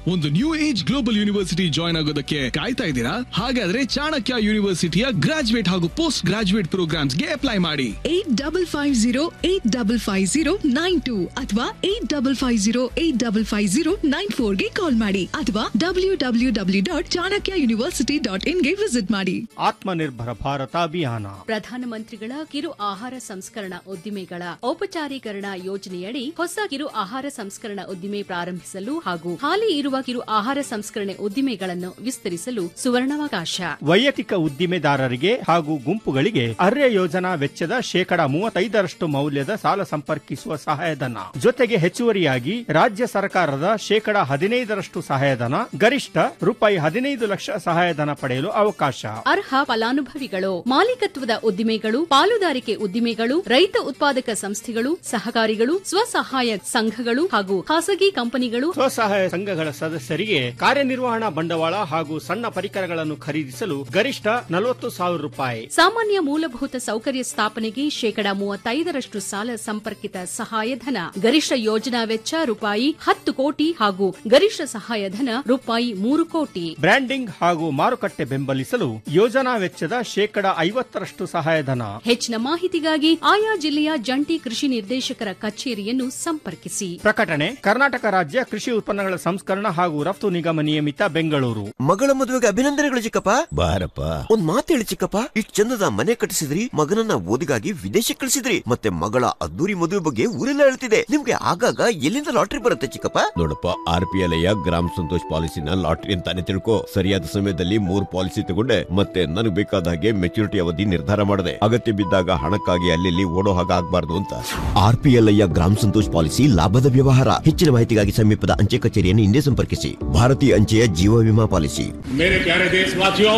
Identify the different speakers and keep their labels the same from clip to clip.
Speaker 1: ಒಂದು new age global university join ಆಗೋದಕ್ಕೆ ಕಾಯ್ತಾ ಇದ್ದೀರಾ ಹಾಗಾದ್ರೆ ಚಾಣಕ್ಯ ಯೂನಿವರ್ಸಿಟಿಯ ಗ್ರಾಜುಯೇಟ್ ಹಾಗೂ ಪೋಸ್ಟ್ ಗ್ರಾಜುಯೇಟ್ ಪ್ರೋಗ್ರಾಮ್ಸ್ಗೆ ಅಪ್ಲೈ ಮಾಡಿ
Speaker 2: eight double five zero eight double five zero nine two ಅಥವಾ eight double five zero eight double five zero nine ಫೋರ್ಗೆ ಕಾಲ್ ಮಾಡಿ ಅಥವಾ W W W dot Chanakya university dot ಇನ್ಗೆ ವಿಸಿಟ್ ಮಾಡಿ
Speaker 3: ಆತ್ಮನಿರ್ಭರ ಭಾರತ ಅಭಿಯಾನ
Speaker 4: ಪ್ರಧಾನಮಂತ್ರಿಗಳ ಕಿರು ಆಹಾರ ಸಂಸ್ಕರಣಾ ಉದ್ದಿಮೆಗಳ ಔಪಚಾರೀಕರಣ ಯೋಜನೆಯಡಿ ಹೊಸ ಕಿರು ಆಹಾರ ಸಂಸ್ಕರಣಾ ಉದ್ದಿಮೆ ಪ್ರಾರಂಭಿಸಲು ಹಾಗೂ ಹಾಲಿ ಇರುವ ಕಿರು ಆಹಾರ ಸಂಸ್ಕರಣೆ ಉದ್ದಿಮೆಗಳನ್ನು ವಿಸ್ತರಿಸಲು ಸುವರ್ಣಾವಕಾಶ
Speaker 3: ವೈಯಕ್ತಿಕ ಉದ್ದಿಮೆದಾರರಿಗೆ ಹಾಗೂ ಗುಂಪುಗಳಿಗೆ ಅರ್ಯ ಯೋಜನಾ ವೆಚ್ಚದ ಶೇಕಡ ಮೂವತ್ತೈದರಷ್ಟು ಮೌಲ್ಯದ ಸಾಲ ಸಂಪರ್ಕಿಸುವ ಸಹಾಯಧನ ಜೊತೆಗೆ ಹೆಚ್ಚುವರಿಯಾಗಿ ರಾಜ್ಯ ಸರ್ಕಾರದ ಶೇಕಡ ಹದಿನೈದರಷ್ಟು ಸಹಾಯಧನ ಗರಿಷ್ಠ ರೂಪಾಯಿ ಹದಿನೈದು ಲಕ್ಷ ಸಹಾಯಧನ ಪಡೆಯಲು ಅವಕಾಶ
Speaker 4: ಅರ್ಹ ಫಲಾನುಭವಿಗಳು ಮಾಲೀಕತ್ವದ ಉದ್ದಿಮೆಗಳು ಪಾಲುದಾರಿಕೆ ಉದ್ದಿಮೆಗಳು ರೈತ ಉತ್ಪಾದಕ ಸಂಸ್ಥೆಗಳು ಸಹಕಾರಿಗಳು ಸ್ವಸಹಾಯ ಸಂಘಗಳು ಹಾಗೂ ಖಾಸಗಿ ಕಂಪನಿಗಳು
Speaker 3: ಸ್ವಸಹಾಯ ಸಂಘಗಳ ಸದಸ್ಯರಿಗೆ ಕಾರ್ಯನಿರ್ವಹಣಾ ಬಂಡವಾಳ ಹಾಗೂ ಸಣ್ಣ ಪರಿಕರಗಳನ್ನು ಖರೀದಿಸಲು ಗರಿಷ್ಠ ನಲವತ್ತು ಸಾವಿರ ರೂಪಾಯಿ
Speaker 4: ಸಾಮಾನ್ಯ ಮೂಲಭೂತ ಸೌಕರ್ಯ ಸ್ಥಾಪನೆಗೆ ಶೇಕಡಾ ಮೂವತ್ತೈದರಷ್ಟು ಸಾಲ ಸಂಪರ್ಕಿತ ಸಹಾಯಧನ ಗರಿಷ್ಠ ಯೋಜನಾ ವೆಚ್ಚ ರೂಪಾಯಿ ಹತ್ತು ಕೋಟಿ ಹಾಗೂ ಗರಿಷ್ಠ ಸಹಾಯಧನ ರೂಪಾಯಿ ಮೂರು ಕೋಟಿ
Speaker 3: ಬ್ರ್ಯಾಂಡಿಂಗ್ ಹಾಗೂ ಮಾರುಕಟ್ಟೆ ಬೆಂಬಲಿಸಲು ಯೋಜನಾ ವೆಚ್ಚದ ಶೇಕಡ ಐವತ್ತರಷ್ಟು ಸಹಾಯಧನ
Speaker 4: ಹೆಚ್ಚಿನ ಮಾಹಿತಿಗಾಗಿ ಆಯಾ ಜಿಲ್ಲೆಯ ಜಂಟಿ ಕೃಷಿ ನಿರ್ದೇಶಕರ ಕಚೇರಿಯನ್ನು ಸಂಪರ್ಕಿಸಿ
Speaker 3: ಪ್ರಕಟಣೆ ಕರ್ನಾಟಕ ರಾಜ್ಯ ಕೃಷಿ ಉತ್ಪನ್ನಗಳ ಸಂಸ್ಕರಣ ಹಾಗೂ ರಫ್ತು ನಿಗಮ ನಿಯಮಿತ ಬೆಂಗಳೂರು
Speaker 5: ಮಗಳ ಮದುವೆಗೆ ಅಭಿನಂದನೆಗಳು ಚಿಕ್ಕಪ್ಪ ಬಾರಪ್ಪ ಒಂದ್ ಮಾತು ಹೇಳಿ ಚಿಕ್ಕಪ್ಪ ಇಷ್ಟ್ ಚಂದದ ಮನೆ ಕಟ್ಟಿಸಿದ್ರಿ ಮಗನನ್ನ ಓದಿಗಾಗಿ ವಿದೇಶಕ್ಕೆ ಕಳಿಸಿದ್ರಿ ಮತ್ತೆ ಮಗಳ ಅದ್ದೂರಿ ಮದುವೆ ಬಗ್ಗೆ ಊರೆಲ್ಲ ಹೇಳ್ತಿದೆ ನಿಮ್ಗೆ ಆಗಾಗ ಎಲ್ಲಿಂದ ಲಾಟ್ರಿ ಬರುತ್ತೆ ಚಿಕ್ಕಪ್ಪ
Speaker 6: ನೋಡಪ್ಪ R P L Gram Santosh ಪಾಲಿಸಿನ ಲಾಟ್ರಿ ಅಂತಾನೆ ತಿಳ್ಕೊ ಸರಿಯಾದ ಸಮಯದಲ್ಲಿ ಮೂರ್ ಪಾಲಿಸಿ ತಗೊಂಡೆ ಮತ್ತೆ ನನಗೆ ಬೇಕಾದ ಹಾಗೆ ಮೆಚುರಿಟಿ ಅವಧಿ ನಿರ್ಧಾರ ಮಾಡಿದೆ ಅಗತ್ಯ ಬಿದ್ದಾಗ ಹಣಕ್ಕಾಗಿ ಅಲ್ಲಿ ಓಡೋ ಹಾಗೆ ಆಗ್ಬಾರ್ದು ಅಂತ
Speaker 5: R P L Gram Santosh policy ಲಾಭದ ವ್ಯವಹಾರ ಹೆಚ್ಚಿನ ಮಾಹಿತಿಗಾಗಿ ಸಮೀಪದ ಅಂಚೆ ಕಚೇರಿಯನ್ನು ಹಿಂದೆ ಸಂಪರ್ಕಿಸಿ ಭಾರತೀಯ ಅಂಚೆಯ ಜೀವ ವಿಮಾ ಪಾಲಿಸಿ
Speaker 7: मेरे प्यारे देशवासियों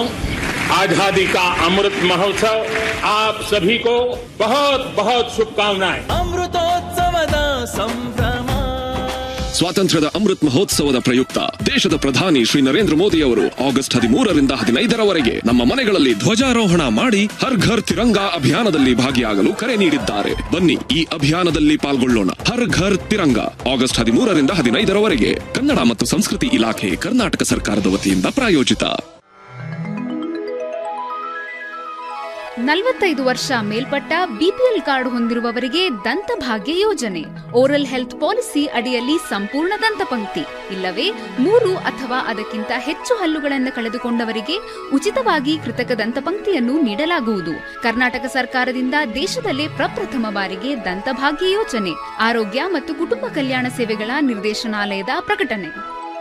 Speaker 7: आजादी का अमृत महोत्सव आप सभी को बहुत बहुत शुभकामनाएं
Speaker 8: ಅಮೃತೋತ್ಸವದ ಸಂಭ್ರಮ
Speaker 9: ಸ್ವಾತಂತ್ರ್ಯದ ಅಮೃತ್ ಮಹೋತ್ಸವದ ಪ್ರಯುಕ್ತ ದೇಶದ ಪ್ರಧಾನಿ ಶ್ರೀ ನರೇಂದ್ರ ಮೋದಿ ಅವರು ಆಗಸ್ಟ್ ಹದಿಮೂರರಿಂದ ಹದಿನೈದರವರೆಗೆ ನಮ್ಮ ಮನೆಗಳಲ್ಲಿ ಧ್ವಜಾರೋಹಣ ಮಾಡಿ ಹರ್ ಘರ್ ತಿರಂಗಾ ಅಭಿಯಾನದಲ್ಲಿ ಭಾಗಿಯಾಗಲು ಕರೆ ನೀಡಿದ್ದಾರೆ ಬನ್ನಿ ಈ ಅಭಿಯಾನದಲ್ಲಿ ಪಾಲ್ಗೊಳ್ಳೋಣ ಹರ್ ಘರ್ ತಿರಂಗಾ ಆಗಸ್ಟ್ ಹದಿಮೂರರಿಂದ ಹದಿನೈದರವರೆಗೆ ಕನ್ನಡ ಮತ್ತು ಸಂಸ್ಕೃತಿ ಇಲಾಖೆ ಕರ್ನಾಟಕ ಸರ್ಕಾರದ ವತಿಯಿಂದ ಪ್ರಾಯೋಜಿತ
Speaker 10: ನಲವತ್ತೈದು ವರ್ಷ ಮೇಲ್ಪಟ್ಟ ಬಿಪಿಎಲ್ ಕಾರ್ಡ್ ಹೊಂದಿರುವವರಿಗೆ ದಂತಭಾಗ್ಯ ಯೋಜನೆ ಓರಲ್ ಹೆಲ್ತ್ ಪಾಲಿಸಿ ಅಡಿಯಲ್ಲಿ ಸಂಪೂರ್ಣ ದಂತಪಂಕ್ತಿ ಇಲ್ಲವೇ ಮೂರು ಅಥವಾ ಅದಕ್ಕಿಂತ ಹೆಚ್ಚು ಹಲ್ಲುಗಳನ್ನು ಕಳೆದುಕೊಂಡವರಿಗೆ ಉಚಿತವಾಗಿ ಕೃತಕ ದಂತಪಂಕ್ತಿಯನ್ನು ನೀಡಲಾಗುವುದು ಕರ್ನಾಟಕ ಸರ್ಕಾರದಿಂದ ದೇಶದಲ್ಲೇ ಪ್ರಪ್ರಥಮ ಬಾರಿಗೆ ದಂತಭಾಗ್ಯ ಯೋಜನೆ ಆರೋಗ್ಯ ಮತ್ತು ಕುಟುಂಬ ಕಲ್ಯಾಣ ಸೇವೆಗಳ ನಿರ್ದೇಶನಾಲಯದ ಪ್ರಕಟಣೆ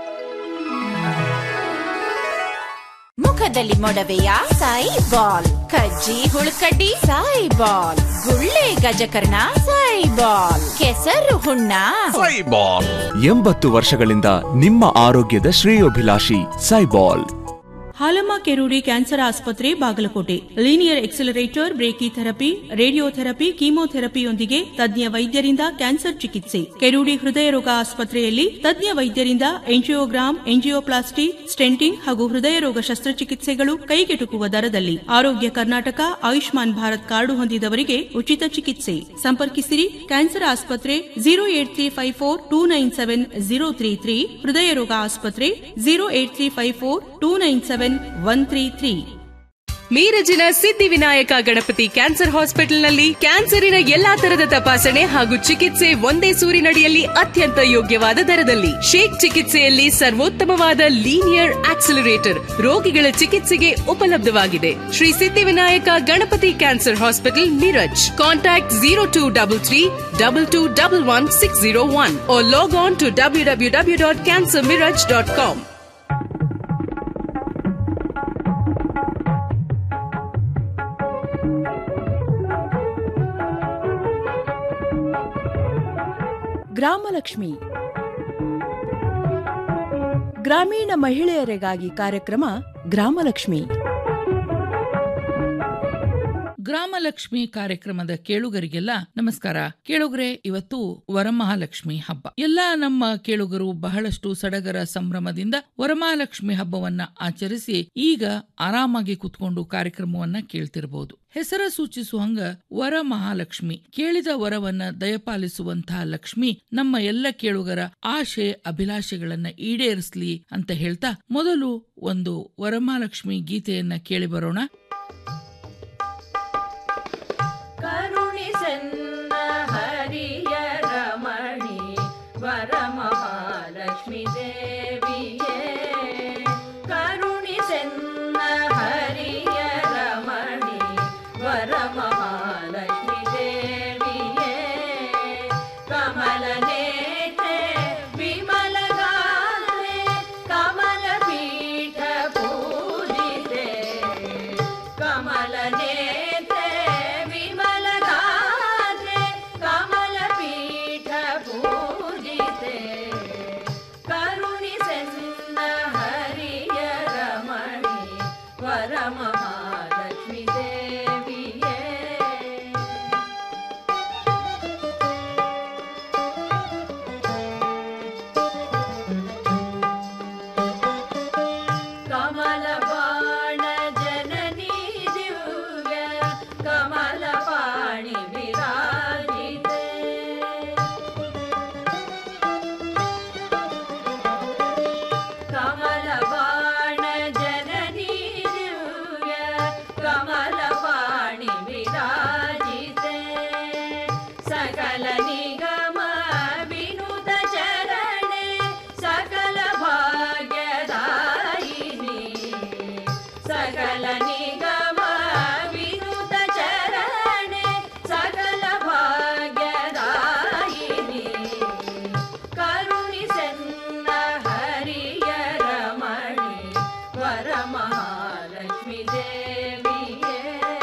Speaker 11: ಮುಖದಲ್ಲಿ ಮೊಡವೆಯ ಸಾಯಿ ಬಾಲ್ ಕಜ್ಜಿ ಹುಳುಕಡ್ಡಿ ಸಾಯಿ ಬಾಲ್ ಗುಳ್ಳೆ ಗಜಕರ್ಣ ಸಾಯಿ ಬಾಲ್ ಕೆಸರು ಹುಣ್ಣ
Speaker 12: ಎಂಬತ್ತು ವರ್ಷಗಳಿಂದ ನಿಮ್ಮ ಆರೋಗ್ಯದ ಶ್ರೇಯೋಭಿಲಾಷಿ ಸೈಬಾಲ್
Speaker 13: ಹಾಲಮ್ಮ ಕೆರೂಡಿ ಕ್ಯಾನ್ಸರ್ ಆಸ್ಪತ್ರೆ Bagalkote linear accelerator brachytherapy radiotherapy ಕೀಮೋಥೆರಪಿಯೊಂದಿಗೆ ತಜ್ಞ ವೈದ್ಯರಿಂದ ಕ್ಯಾನ್ಸರ್ ಚಿಕಿತ್ಸೆ ಕೆರೂಡಿ ಹೃದಯ ರೋಗ ಆಸ್ಪತ್ರೆಯಲ್ಲಿ ತಜ್ಞ ವೈದ್ಯರಿಂದ ಎಂಜಿಯೋಗ್ರಾಮ್ ಎಂಜಿಯೋಪ್ಲಾಸ್ಟಿ ಸ್ಟೆಂಟಿಂಗ್ ಹಾಗೂ ಹೃದಯ ರೋಗ ಶಸ್ತ್ರಚಿಕಿತ್ಸೆಗಳು ಕೈಗೆಟುಕುವ ದರದಲ್ಲಿ ಆರೋಗ್ಯ ಕರ್ನಾಟಕ ಆಯುಷ್ಮಾನ್ ಭಾರತ್ ಕಾರ್ಡು ಹೊಂದಿದವರಿಗೆ ಉಚಿತ ಚಿಕಿತ್ಸೆ ಸಂಪರ್ಕಿಸಿರಿ ಕ್ಯಾನ್ಸರ್ ಆಸ್ಪತ್ರೆ zero eight three five four two nine seven zero three three ಹೃದಯ ರೋಗ ಆಸ್ಪತ್ರೆ zero eight three five four two nine seven one three three
Speaker 14: ಮೀರಜಿನ ಸಿದ್ಧಿವಿನಾಯಕ ಗಣಪತಿ ಕ್ಯಾನ್ಸರ್ ಹಾಸ್ಪಿಟಲ್ನಲ್ಲಿ ಕ್ಯಾನ್ಸರಿನ ಎಲ್ಲಾ ತರದ ತಪಾಸಣೆ ಹಾಗೂ ಚಿಕಿತ್ಸೆ ಒಂದೇ ಸೂರಿನಡಿಯಲ್ಲಿ ಅತ್ಯಂತ ಯೋಗ್ಯವಾದ ದರದಲ್ಲಿ ಶೇಕ್ ಚಿಕಿತ್ಸೆಯಲ್ಲಿ ಸರ್ವೋತ್ತಮವಾದ ಲೀನಿಯರ್ ಆಕ್ಸಿಲರೇಟರ್ ರೋಗಿಗಳ ಚಿಕಿತ್ಸೆಗೆ ಉಪಲಬ್ಧವಾಗಿದೆ Shri Siddhivinayak Ganapati cancer hospital Miraj contact zero two double three double two double one six zero one log on to W W W dot cancer Miraj dot com
Speaker 15: Gramalakshmi ಗ್ರಾಮೀಣ ಮಹಿಳೆಯರಿಗಾಗಿ ಕಾರ್ಯಕ್ರಮ ಗ್ರಾಮಲಕ್ಷ್ಮಿ
Speaker 16: ಗ್ರಾಮಲಕ್ಷ್ಮಿ ಕಾರ್ಯಕ್ರಮದ ಕೇಳುಗರಿಗೆಲ್ಲ ನಮಸ್ಕಾರ ಕೇಳುಗರೆ ಇವತ್ತು ವರಮಹಾಲಕ್ಷ್ಮಿ ಹಬ್ಬ ಎಲ್ಲಾ ನಮ್ಮ ಕೇಳುಗರು ಬಹಳಷ್ಟು ಸಡಗರ ಸಂಭ್ರಮದಿಂದ ವರಮಹಾಲಕ್ಷ್ಮಿ ಹಬ್ಬವನ್ನ ಆಚರಿಸಿ ಈಗ ಆರಾಮಾಗಿ ಕುತ್ಕೊಂಡು ಕಾರ್ಯಕ್ರಮವನ್ನ ಕೇಳ್ತಿರಬಹುದು ಹೆಸರ ಸೂಚಿಸುವಂಗ ವರ ಮಹಾಲಕ್ಷ್ಮಿ ಕೇಳಿದ ವರವನ್ನ ದಯಪಾಲಿಸುವಂತಹ ಲಕ್ಷ್ಮಿ ನಮ್ಮ ಎಲ್ಲ ಕೇಳುಗರ ಆಶೆ ಅಭಿಲಾಷೆಗಳನ್ನ ಈಡೇರಿಸ್ಲಿ ಅಂತ ಹೇಳ್ತಾ ಮೊದಲು ಒಂದು ವರಮಹಾಲಕ್ಷ್ಮಿ ಗೀತೆಯನ್ನ ಕೇಳಿ ಬರೋಣ
Speaker 17: ಕರುಣಿಸೆನ್ನ ಹರಿಯ ರಮಣಿ ವರ ಮಹಾಲಕ್ಷ್ಮಿ ದೇವಿಯೇ ಕರುಣಿಸೆನ್ನ ಹರಿಯ ರಮಣಿ ವರ ಮಹಾಲಕ್ಷ್ಮಿ ದೇವಿಯೇ ಕಮಲ ನೇತ್ರೆ ವಿಮಲ ಗಾತ್ರೆ ಕಮಲ ಪೀಠ ಪೂಜಿತೆ ಕಮಲ ನೇತ್ರೆ ವಿಮಲ ಗಾತ್ರೆ ಕಮಲ ಪೀಠ ಪೂಜಿತೆ ಕರುಣಿಸೆನ್ನ ಹರಿಯ ರಮಣಿ ವರ ಮಹಾಲಕ್ಷ್ಮಿ ದೇವಿಯೇ ಕಮಲ ಬಾಣ ಜನನಿ ದಿವ್ಯ ಕಮಲ ಪಾಣಿ ವಿರಾಜಿತೆ ಕಮಲ ಬಾಣ ಜನನಿ ದಿವ್ಯ ಕಮಲ ಪಾಣಿ ವಿರಾಜಿತೆ ಸಕಲ ನಿಗಮ ವಿನುತ ಚರಣೆ ಸಕಲ ಭಾಗ್ಯದಾಯಿನಿ ಸಕಲ ನಿಗಮ ವಿನುತ ಚರಣೆ ಸಕಲ ಭಾಗ್ಯದಾಯಿನಿ ಕರುಣಿಸೆನ್ನ ಹರಿಯ ರಮಣಿ ವರ ಮಹಾಲಕ್ಷ್ಮಿ ದೇವಿಯೇ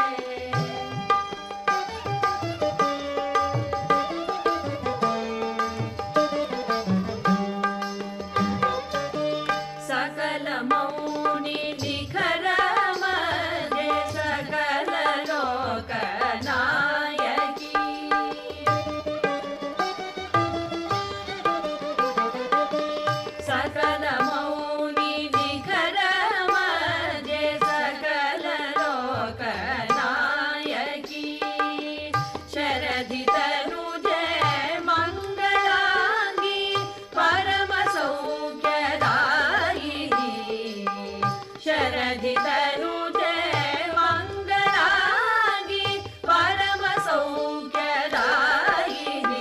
Speaker 17: ಸಕಲ ಮೌನಿ ನಿಖರ ಮಧ್ಯೆ ಸಕಲ ಲೋಕ ನಾಯಕಿ ಸಕಲ ಮೌನಿ ನಿಖರ ಮಧ್ಯೆ ಸಕಲ ಲೋಕ ನಾಯಕಿ ಶರಧಿ ತನುಜೆ ಮಂಗಳಾಂಗಿ ಪರಮ ಸೌಖ್ಯದಾಯಿನಿ ಶರಧಿ ತನುಜೆ ಮಂಗಳಾಂಗಿ ಪರಮ ಸೌಖ್ಯದಾಯಿನಿ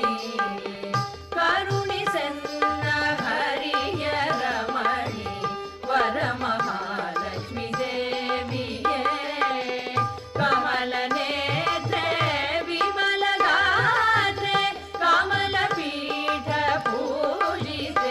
Speaker 17: ಕರುಣಿಸೆನ್ನ ಹರಿಯ ರಮಣಿ ವರ ಮಹಾಲಕ್ಷ್ಮಿ ದೇವಿಯೇ ಕಮಲ ನೇತ್ರೆ ವಿಮಲ ಗಾತ್ರೆ ಕಮಲ ಪೀಠ ಪೂಜಿತೆ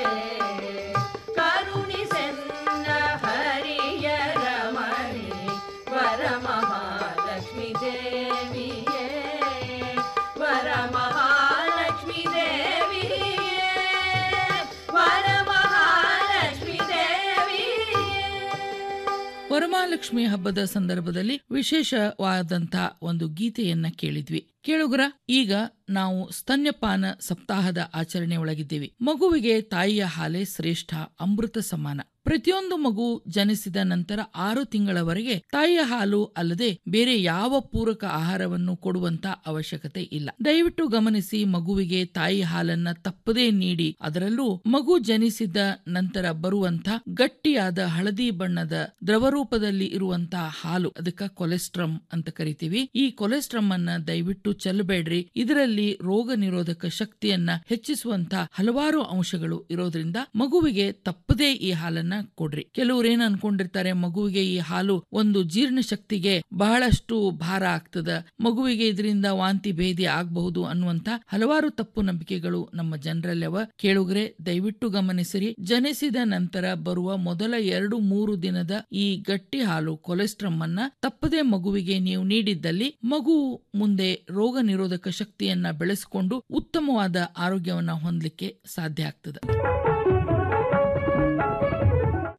Speaker 17: ಕರುಣಿಸೆನ್ನ ಹರಿಯ ರಮಣಿ ವರ ಮಹಾಲಕ್ಷ್ಮಿ ದೇವಿಯೇ ವರ ಮಹಾಲಕ್ಷ್ಮಿ ದೇವಿಯೇ ವರ ಮಹಾಲಕ್ಷ್ಮಿ ದೇವಿಯೇ
Speaker 16: ವರಮಹಾಲಕ್ಷ್ಮಿ ಹಬ್ಬದ ಸಂದರ್ಭದಲ್ಲಿ ವಿಶೇಷವಾದಂತಹ ಒಂದು ಗೀತೆಯನ್ನ ಕೇಳಿದ್ವಿ ಕೇಳುಗರ ಈಗ ನಾವು ಸ್ತನ್ಯಪಾನ ಸಪ್ತಾಹದ ಆಚರಣೆ ಒಳಗಿದ್ದೀವಿ ಮಗುವಿಗೆ ತಾಯಿಯ ಹಾಲೆ ಶ್ರೇಷ್ಠ ಅಮೃತ ಸಮಾನ ಪ್ರತಿಯೊಂದು ಮಗು ಜನಿಸಿದ ನಂತರ ಆರು ತಿಂಗಳವರೆಗೆ ತಾಯಿಯ ಹಾಲು ಅಲ್ಲದೆ ಬೇರೆ ಯಾವ ಪೂರಕ ಆಹಾರವನ್ನು ಕೊಡುವಂತ ಅವಶ್ಯಕತೆ ಇಲ್ಲ ದಯವಿಟ್ಟು ಗಮನಿಸಿ ಮಗುವಿಗೆ ತಾಯಿ ಹಾಲನ್ನ ತಪ್ಪದೇ ನೀಡಿ ಅದರಲ್ಲೂ ಮಗು ಜನಿಸಿದ ನಂತರ ಬರುವಂತ ಗಟ್ಟಿಯಾದ ಹಳದಿ ಬಣ್ಣದ ದ್ರವರೂಪದಲ್ಲಿ ಇರುವಂತಹ ಹಾಲು ಅದಕ್ಕ ಕೊಲೆಸ್ಟ್ರಮ್ ಅಂತ ಕರಿತೀವಿ ಈ ಕೊಲೆಸ್ಟ್ರಮ್ ಅನ್ನ ದಯವಿಟ್ಟು ಚೆಲ್ಲಬೇಡ್ರಿ ಇದರಲ್ಲಿ ರೋಗ ನಿರೋಧಕ ಶಕ್ತಿಯನ್ನ ಹೆಚ್ಚಿಸುವಂತ ಹಲವಾರು ಅಂಶಗಳು ಇರೋದ್ರಿಂದ ಮಗುವಿಗೆ ತಪ್ಪದೇ ಈ ಹಾಲನ್ನ ಕೊಡ್ರಿ ಕೆಲವ್ರು ಏನ್ ಅನ್ಕೊಂಡಿರ್ತಾರೆ ಮಗುವಿಗೆ ಈ ಹಾಲು ಒಂದು ಜೀರ್ಣ ಶಕ್ತಿಗೆ ಬಹಳಷ್ಟು ಭಾರ ಆಗ್ತದ ಮಗುವಿಗೆ ಇದರಿಂದ ವಾಂತಿ ಭೇದಿ ಆಗಬಹುದು ಅನ್ನುವಂತ ಹಲವಾರು ತಪ್ಪು ನಂಬಿಕೆಗಳು ನಮ್ಮ ಜನರಲ್ಲವ ಕೇಳುಗರೆ ದಯವಿಟ್ಟು ಗಮನಿಸಿರಿ ಜನಿಸಿದ ನಂತರ ಬರುವ ಮೊದಲ ಎರಡು ಮೂರು ದಿನದ ಈ ಗಟ್ಟಿ ಹಾಲು ಕೊಲೆಸ್ಟ್ರಮ್ ಅನ್ನ ತಪ್ಪದೆ ಮಗುವಿಗೆ ನೀವು ನೀಡಿದ್ದಲ್ಲಿ ಮಗು ಮುಂದೆ ರೋಗ ನಿರೋಧಕ ಶಕ್ತಿಯನ್ನ ಬೆಳೆಸಿಕೊಂಡು ಉತ್ತಮವಾದ ಆರೋಗ್ಯವನ್ನ ಹೊಂದಲಿಕ್ಕೆ ಸಾಧ್ಯ ಆಗ್ತದೆ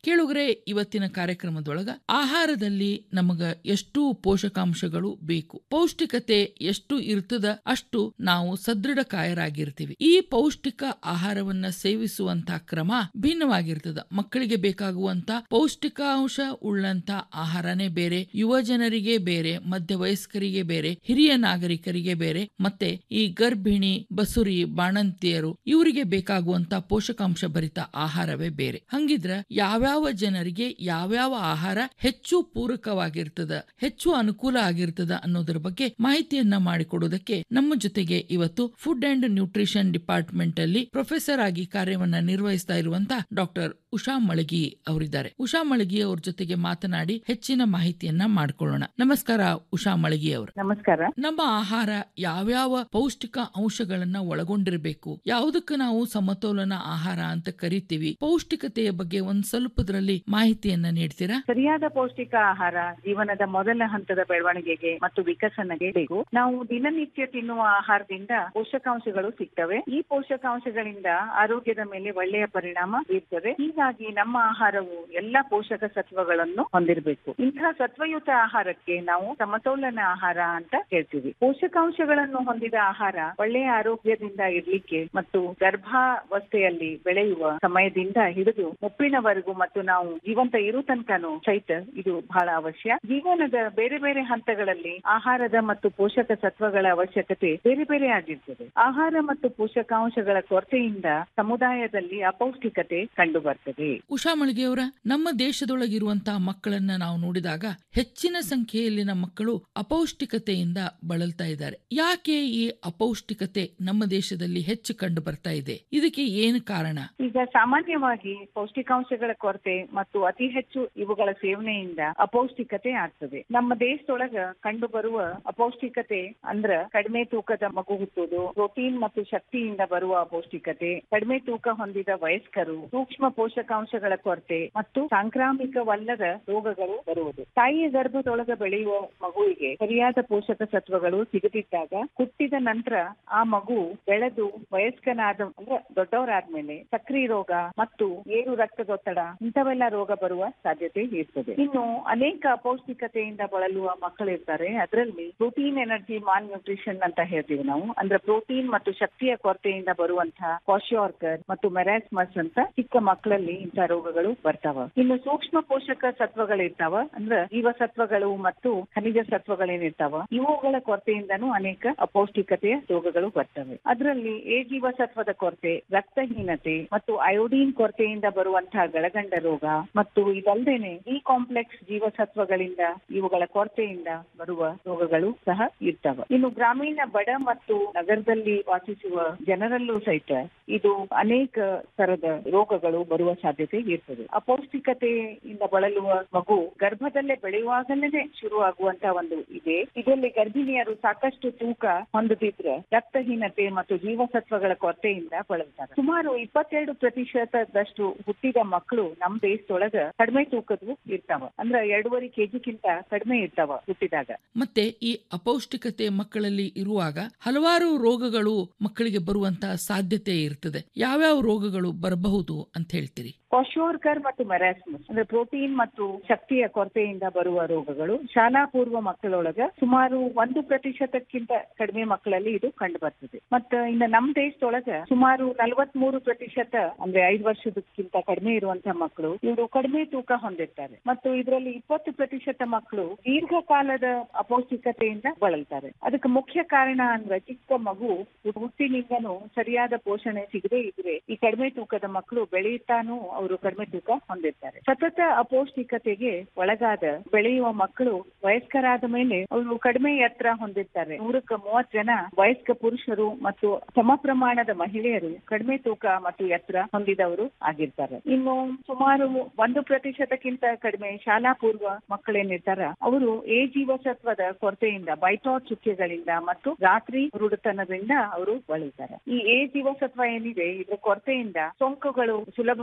Speaker 16: ಕೇಳುಗರೆ ಇವತ್ತಿನ ಕಾರ್ಯಕ್ರಮದೊಳಗ ಆಹಾರದಲ್ಲಿ ನಮಗ ಎಷ್ಟು ಪೋಷಕಾಂಶಗಳು ಬೇಕು ಪೌಷ್ಟಿಕತೆ ಎಷ್ಟು ಇರ್ತದ ಅಷ್ಟು ನಾವು ಸದೃಢ ಕಾಯರಾಗಿರ್ತೀವಿ ಈ ಪೌಷ್ಟಿಕ ಆಹಾರವನ್ನ ಸೇವಿಸುವಂತ ಕ್ರಮ ಭಿನ್ನವಾಗಿರ್ತದ ಮಕ್ಕಳಿಗೆ ಬೇಕಾಗುವಂತ ಪೌಷ್ಟಿಕಾಂಶ ಉಳ್ಳಂತ ಆಹಾರನೇ ಬೇರೆ ಯುವ ಜನರಿಗೆ ಬೇರೆ ಮಧ್ಯವಯಸ್ಕರಿಗೆ ಬೇರೆ ಹಿರಿಯ ನಾಗರಿಕರಿಗೆ ಬೇರೆ ಮತ್ತೆ ಈ ಗರ್ಭಿಣಿ ಬಸುರಿ ಬಾಣಂತಿಯರು ಇವರಿಗೆ ಬೇಕಾಗುವಂತ ಪೋಷಕಾಂಶ ಭರಿತ ಆಹಾರವೇ ಬೇರೆ ಹಂಗಿದ್ರ ಯಾವ್ಯಾವ ಜನರಿಗೆ ಯಾವ್ಯಾವ ಆಹಾರ ಹೆಚ್ಚು ಪೂರಕವಾಗಿರ್ತದ ಹೆಚ್ಚು ಅನುಕೂಲ ಆಗಿರ್ತದ ಅನ್ನೋದ್ರ ಬಗ್ಗೆ ಮಾಹಿತಿಯನ್ನ ಮಾಡಿಕೊಡೋದಕ್ಕೆ ನಮ್ಮ ಜೊತೆಗೆ ಇವತ್ತು ಫುಡ್ ಅಂಡ್ ನ್ಯೂಟ್ರಿಷನ್ ಡಿಪಾರ್ಟ್ಮೆಂಟ್ ಅಲ್ಲಿ ಪ್ರೊಫೆಸರ್ ಆಗಿ ಕಾರ್ಯವನ್ನ ನಿರ್ವಹಿಸ್ತಾ ಇರುವಂತ ಡಾಕ್ಟರ್ ಉಷಾ ಮಳಗಿ ಅವರಿದ್ದಾರೆ ಉಷಾ ಮಳಗಿ ಅವ್ರ ಜೊತೆಗೆ ಮಾತನಾಡಿ ಹೆಚ್ಚಿನ ಮಾಹಿತಿಯನ್ನ ಮಾಡ್ಕೊಳ್ಳೋಣ ನಮಸ್ಕಾರ ಉಷಾ ಮಳಗಿ ಅವರು
Speaker 18: ನಮಸ್ಕಾರ
Speaker 16: ನಮ್ಮ ಆಹಾರ ಯಾವ್ಯಾವ ಪೌಷ್ಟಿಕ ಅಂಶಗಳನ್ನ ಒಳಗೊಂಡಿರಬೇಕು ಯಾವುದಕ್ಕೆ ನಾವು ಸಮತೋಲನ ಆಹಾರ ಅಂತ ಕರಿತೀವಿ ಪೌಷ್ಟಿಕತೆಯ ಬಗ್ಗೆ ಒಂದ್ ಸ್ವಲ್ಪದ್ರಲ್ಲಿ ಮಾಹಿತಿಯನ್ನ ನೀಡ್ತೀರಾ
Speaker 18: ಸರಿಯಾದ ಪೌಷ್ಟಿಕ ಆಹಾರ ಜೀವನದ ಮೊದಲ ಹಂತದ ಬೆಳವಣಿಗೆಗೆ ಮತ್ತು ವಿಕಸನಗೆ ಬೇಕು ನಾವು ದಿನನಿತ್ಯ ತಿನ್ನುವ ಆಹಾರದಿಂದ ಪೋಷಕಾಂಶಗಳು ಸಿಗ್ತವೆ ಈ ಪೋಷಕಾಂಶಗಳಿಂದ ಆರೋಗ್ಯದ ಮೇಲೆ ಒಳ್ಳೆಯ ಪರಿಣಾಮ ಬೀರ್ತದೆ ಹೀಗಾಗಿ ನಮ್ಮ ಆಹಾರವು ಎಲ್ಲಾ ಪೋಷಕ ಸತ್ವಗಳನ್ನು ಹೊಂದಿರಬೇಕು ಇಂತಹ ಸತ್ವಯುತ ಆಹಾರಕ್ಕೆ ನಾವು ಸಮತೋಲನ ಆಹಾರ ಅಂತ ಹೇಳ್ತೀವಿ ಪೋಷಕಾಂಶಗಳನ್ನು ಹೊಂದಿದ ಆಹಾರ ಒಳ್ಳೆಯ ಆರೋಗ್ಯದಿಂದ ಇರ್ಲಿಕ್ಕೆ ಮತ್ತು ಗರ್ಭಾವಸ್ಥೆಯಲ್ಲಿ ಬೆಳೆಯುವ ಸಮಯದಿಂದ ಹಿಡಿದು ಮುಪ್ಪಿನವರೆಗೂ ಮತ್ತು ನಾವು ಜೀವಂತ ಇರು ತನಕನೂ ಸಹಿತ ಇದು ಬಹಳ ಅವಶ್ಯ ಜೀವನದ ಬೇರೆ ಬೇರೆ ಹಂತಗಳಲ್ಲಿ ಆಹಾರದ ಮತ್ತು ಪೋಷಕ ಸತ್ವಗಳ ಅವಶ್ಯಕತೆ ಬೇರೆ ಬೇರೆ ಆಗಿರ್ತದೆ ಆಹಾರ ಮತ್ತು ಪೋಷಕಾಂಶಗಳ ಕೊರತೆಯಿಂದ ಸಮುದಾಯದಲ್ಲಿ ಅಪೌಷ್ಟಿಕತೆ ಕಂಡು ಬರ್ತದೆ
Speaker 16: ಉಷಾ ಮಳಿಗೆಯವರ ನಮ್ಮ ದೇಶದೊಳಗಿರುವಂತಹ ಮಕ್ಕಳನ್ನ ನಾವು ನೋಡಿದಾಗ ಹೆಚ್ಚಿನ ಸಂಖ್ಯೆಯಲ್ಲಿನ ಮಕ್ಕಳು ಅಪೌಷ್ಟಿಕತೆಯಿಂದ ಬಳಲ್ತಾ ಇದ್ದಾರೆ ಯಾಕೆ ಈ ಅಪೌಷ್ಟಿಕತೆ ನಮ್ಮ ದೇಶದಲ್ಲಿ ಹೆಚ್ಚು ಕಂಡು ಬರ್ತಾ ಇದೆ ಇದಕ್ಕೆ ಏನು ಕಾರಣ
Speaker 18: ಈಗ ಸಾಮಾನ್ಯವಾಗಿ ಪೌಷ್ಟಿಕಾಂಶಗಳ ಕೊರತೆ ಮತ್ತು ಅತಿ ಹೆಚ್ಚು ಇವುಗಳ ಸೇವನೆಯಿಂದ ಅಪೌಷ್ಟಿಕತೆ ಆಗ್ತದೆ ನಮ್ಮ ದೇಶದೊಳಗ ಕಂಡು ಬರುವ ಅಪೌಷ್ಟಿಕತೆ ಅಂದ್ರ ಕಡಿಮೆ ತೂಕದ ಮಗು ಹುಟ್ಟುವುದು ಪ್ರೋಟೀನ್ ಮತ್ತು ಶಕ್ತಿಯಿಂದ ಬರುವ ಅಪೌಷ್ಟಿಕತೆ ಕಡಿಮೆ ತೂಕ ಹೊಂದಿದ ವಯಸ್ಕರು ಸೂಕ್ಷ್ಮ ಪೋಷಕಾಂಶಗಳ ಕೊರತೆ ಮತ್ತು ಸಾಂಕ್ರಾಮಿಕವಲ್ಲದ ರೋಗಗಳು ಬರುವುದು ತಾಯಿಯ ಗರ್ಭದೊಳಗ ಬೆಳೆಯುವ ಮಗುವಿಗೆ ಸರಿಯಾದ ಪೋಷಕ ಸತ್ವಗಳು ಸಿಗದಿದ್ದಾಗ ಹುಟ್ಟಿದ ನಂತರ ಆ ಮಗು ಬೆಳೆದು ವಯಸ್ಕನಾದ ಅಂದ್ರೆ ದೊಡ್ಡವರಾದ್ಮೇಲೆ ಸಕ್ರಿ ರೋಗ ಮತ್ತು ಏರು ರಕ್ತದೊತ್ತಡ ಇಂಥವೆಲ್ಲ ರೋಗ ಬರುವ ಸಾಧ್ಯತೆ ಇರ್ತದೆ ಇನ್ನು ಅನೇಕ ಅಪೌಷ್ಟಿಕತೆಯಿಂದ ಬಳಲುವ ಮಕ್ಕಳಿರ್ತಾರೆ ಅದರಲ್ಲಿ ಪ್ರೋಟೀನ್ ಎನರ್ಜಿ ಮಾಲ್ ನ್ಯೂಟ್ರಿಷನ್ ಅಂತ ಹೇಳ್ತೀವಿ ನಾವು ಅಂದ್ರೆ ಪ್ರೋಟೀನ್ ಮತ್ತು ಶಕ್ತಿಯ ಕೊರತೆಯಿಂದ ಬರುವಂತಹ ಕ್ವಾಶಿಯಾರ್ಕರ್ ಮತ್ತು ಮೆರಾಸ್ಮಸ್ ಅಂತ ಚಿಕ್ಕ ಮಕ್ಕಳಲ್ಲಿ ಇಂಥ ರೋಗಗಳು ಬರ್ತಾವ ಇನ್ನು ಸೂಕ್ಷ್ಮ ಪೋಷಕ ಸತ್ವಗಳಿರ್ತಾವ ಅಂದ್ರೆ ಜೀವಸತ್ವಗಳು ಮತ್ತು ಖನಿಜ ಸತ್ವಗಳೇನಿರ್ತಾವ ಇವುಗಳ ಕೊರತೆಯಿಂದನೂ ಅನೇಕ ಅಪೌಷ್ಟಿಕತೆಯ ರೋಗಗಳು ಬರ್ತವೆ ಅದರಲ್ಲಿ ಎ ಜೀವಸತ್ವದ ಕೊರತೆ ರಕ್ತಹೀನತೆ ಮತ್ತು ಅಯೋಡಿನ್ ಕೊರತೆಯಿಂದ ಬರುವಂತಹ ಗಳಗಂಡ ರೋಗ ಮತ್ತು ಇದಲ್ದೇನೆ ಈ ಕಾಂಪ್ಲೆಕ್ಸ್ ಜೀವಸತ್ವಗಳಿಂದ ಇವುಗಳ ಕೊರತೆಯಿಂದ ಬರುವ ರೋಗಗಳು ಸಹ ಇರ್ತವೆ ಇನ್ನು ಗ್ರಾಮೀಣ ಬಡ ಮತ್ತು ನಗರದಲ್ಲಿ ವಾಸಿಸುವ ಜನರಲ್ಲೂ ಸಹಿತ ಇದು ಅನೇಕ ತರದ ರೋಗಗಳು ಬರುವ ಸಾಧ್ಯತೆ ಇರ್ತದೆ ಅಪೌಷ್ಟಿಕತೆಯಿಂದ ಬಳಲುವ ಮಗು ಗರ್ಭದಲ್ಲೇ ಬೆಳೆಯುವಾಗಲೇ ಶುರು ಆಗುವಂತ ಒಂದು ಇದೆ ಇದರಲ್ಲಿ ಗರ್ಭಿಣಿಯರು ಸಾಕಷ್ಟು ತೂಕ ಹೊಂದದಿದ್ರೆ ರಕ್ತಹೀನತೆ ಮತ್ತು ಜೀವಸತ್ವಗಳ ಕೊರತೆಯಿಂದ ಬಳಲ್ತಾರೆ ಸುಮಾರು ಇಪ್ಪತ್ತೆರಡು ಪ್ರತಿಶತದಷ್ಟು ಹುಟ್ಟಿದ ಮಕ್ಕಳು ನಮ್ ದೇಶದೊಳಗ ಕಡಿಮೆ ತೂಕದ್ದು ಇರ್ತಾವ ಅಂದ್ರ ಎರಡೂವರೆ ಕೆಜಿಗಿಂತ ಕಡಿಮೆ ಇರ್ತಾವ ಹುಟ್ಟಿದಾಗ
Speaker 16: ಮತ್ತೆ ಈ ಅಪೌಷ್ಟಿಕತೆ ಮಕ್ಕಳಲ್ಲಿ ಇರುವಾಗ ಹಲವಾರು ರೋಗಗಳು ಮಕ್ಕಳಿಗೆ ಬರುವಂತಹ ಸಾಧ್ಯತೆ ಇರ್ತದೆ ಯಾವ್ಯಾವ ರೋಗಗಳು ಬರಬಹುದು ಅಂತ ಹೇಳ್ತೀರಿ
Speaker 18: ಕ್ವಾಶಿಯೋರ್ಕರ್ ಮತ್ತು ಮೆರಾಸ್ಮಸ್ ಅಂದ್ರೆ ಪ್ರೋಟೀನ್ ಮತ್ತು ಶಕ್ತಿಯ ಕೊರತೆಯಿಂದ ಬರುವ ರೋಗಗಳು ಶಾಲಾ ಪೂರ್ವ ಮಕ್ಕಳೊಳಗ ಸುಮಾರು ಒಂದು ಪ್ರತಿಶತಕ್ಕಿಂತ ಕಡಿಮೆ ಮಕ್ಕಳಲ್ಲಿ ಇದು ಕಂಡು ಬರ್ತದೆ ಮತ್ತ ಇನ್ನು ನಮ್ ದೇಶದೊಳಗ ಸುಮಾರು ನಲವತ್ ಮೂರು ಪ್ರತಿಶತ ಅಂದ್ರೆ ಐದು ವರ್ಷದಕ್ಕಿಂತ ಕಡಿಮೆ ಇರುವಂತಹ ಮಕ್ಕಳು ಇವರು ಕಡಿಮೆ ತೂಕ ಹೊಂದಿರ್ತಾರೆ ಮತ್ತು ಇದರಲ್ಲಿ ಇಪ್ಪತ್ತು ಪ್ರತಿಶತ ಮಕ್ಕಳು ದೀರ್ಘಕಾಲದ ಅಪೌಷ್ಟಿಕತೆಯಿಂದ ಬಳಲ್ತಾರೆ ಅದಕ್ಕೆ ಮುಖ್ಯ ಕಾರಣ ಅಂದ್ರೆ ಚಿಕ್ಕ ಮಗು ಹುಟ್ಟಿನಿಂದನೂ ಸರಿಯಾದ ಪೋಷಣೆ ಸಿಗದೇ ಇದ್ರೆ ಈ ಕಡಿಮೆ ತೂಕದ ಮಕ್ಕಳು ಬೆಳೆಯುತ್ತಾನೂ ಅವರು ಕಡಿಮೆ ತೂಕ ಹೊಂದಿರ್ತಾರೆ ಸತತ ಅಪೌಷ್ಟಿಕತೆಗೆ ಒಳಗಾದ ಬೆಳೆಯುವ ಮಕ್ಕಳು ವಯಸ್ಕರಾದ ಮೇಲೆ ಅವರು ಕಡಿಮೆ ಎತ್ತರ ಹೊಂದಿರ್ತಾರೆ ನೂರಕ್ಕೆ ಮೂವತ್ ಜನ ವಯಸ್ಕ ಪುರುಷರು ಮತ್ತು ಸಮ ಪ್ರಮಾಣದ ಮಹಿಳೆಯರು ಕಡಿಮೆ ತೂಕ ಮತ್ತು ಎತ್ತರ ಹೊಂದಿದವರು ಆಗಿರ್ತಾರೆ ಇನ್ನು ಸುಮಾರು ಒಂದು ಪ್ರತಿಶತಕ್ಕಿಂತ ಕಡಿಮೆ ಶಾಲಾ ಪೂರ್ವ ಮಕ್ಕಳೇನಿರ್ತಾರ ಅವರು ಎ ಜೀವಸತ್ವದ ಕೊರತೆಯಿಂದ ಬೈಟಾಟ್ ಚುಕ್ಕೆಗಳಿಂದ ಮತ್ತು ರಾತ್ರಿ ಹುರುಡುತನದಿಂದ ಅವರು ಬಳಲ್ತಾರೆ ಈ ಎ ಜೀವಸತ್ವ ಏನಿದೆ ಇದರ ಕೊರತೆಯಿಂದ ಸೋಂಕುಗಳು ಸುಲಭವಾಗಿ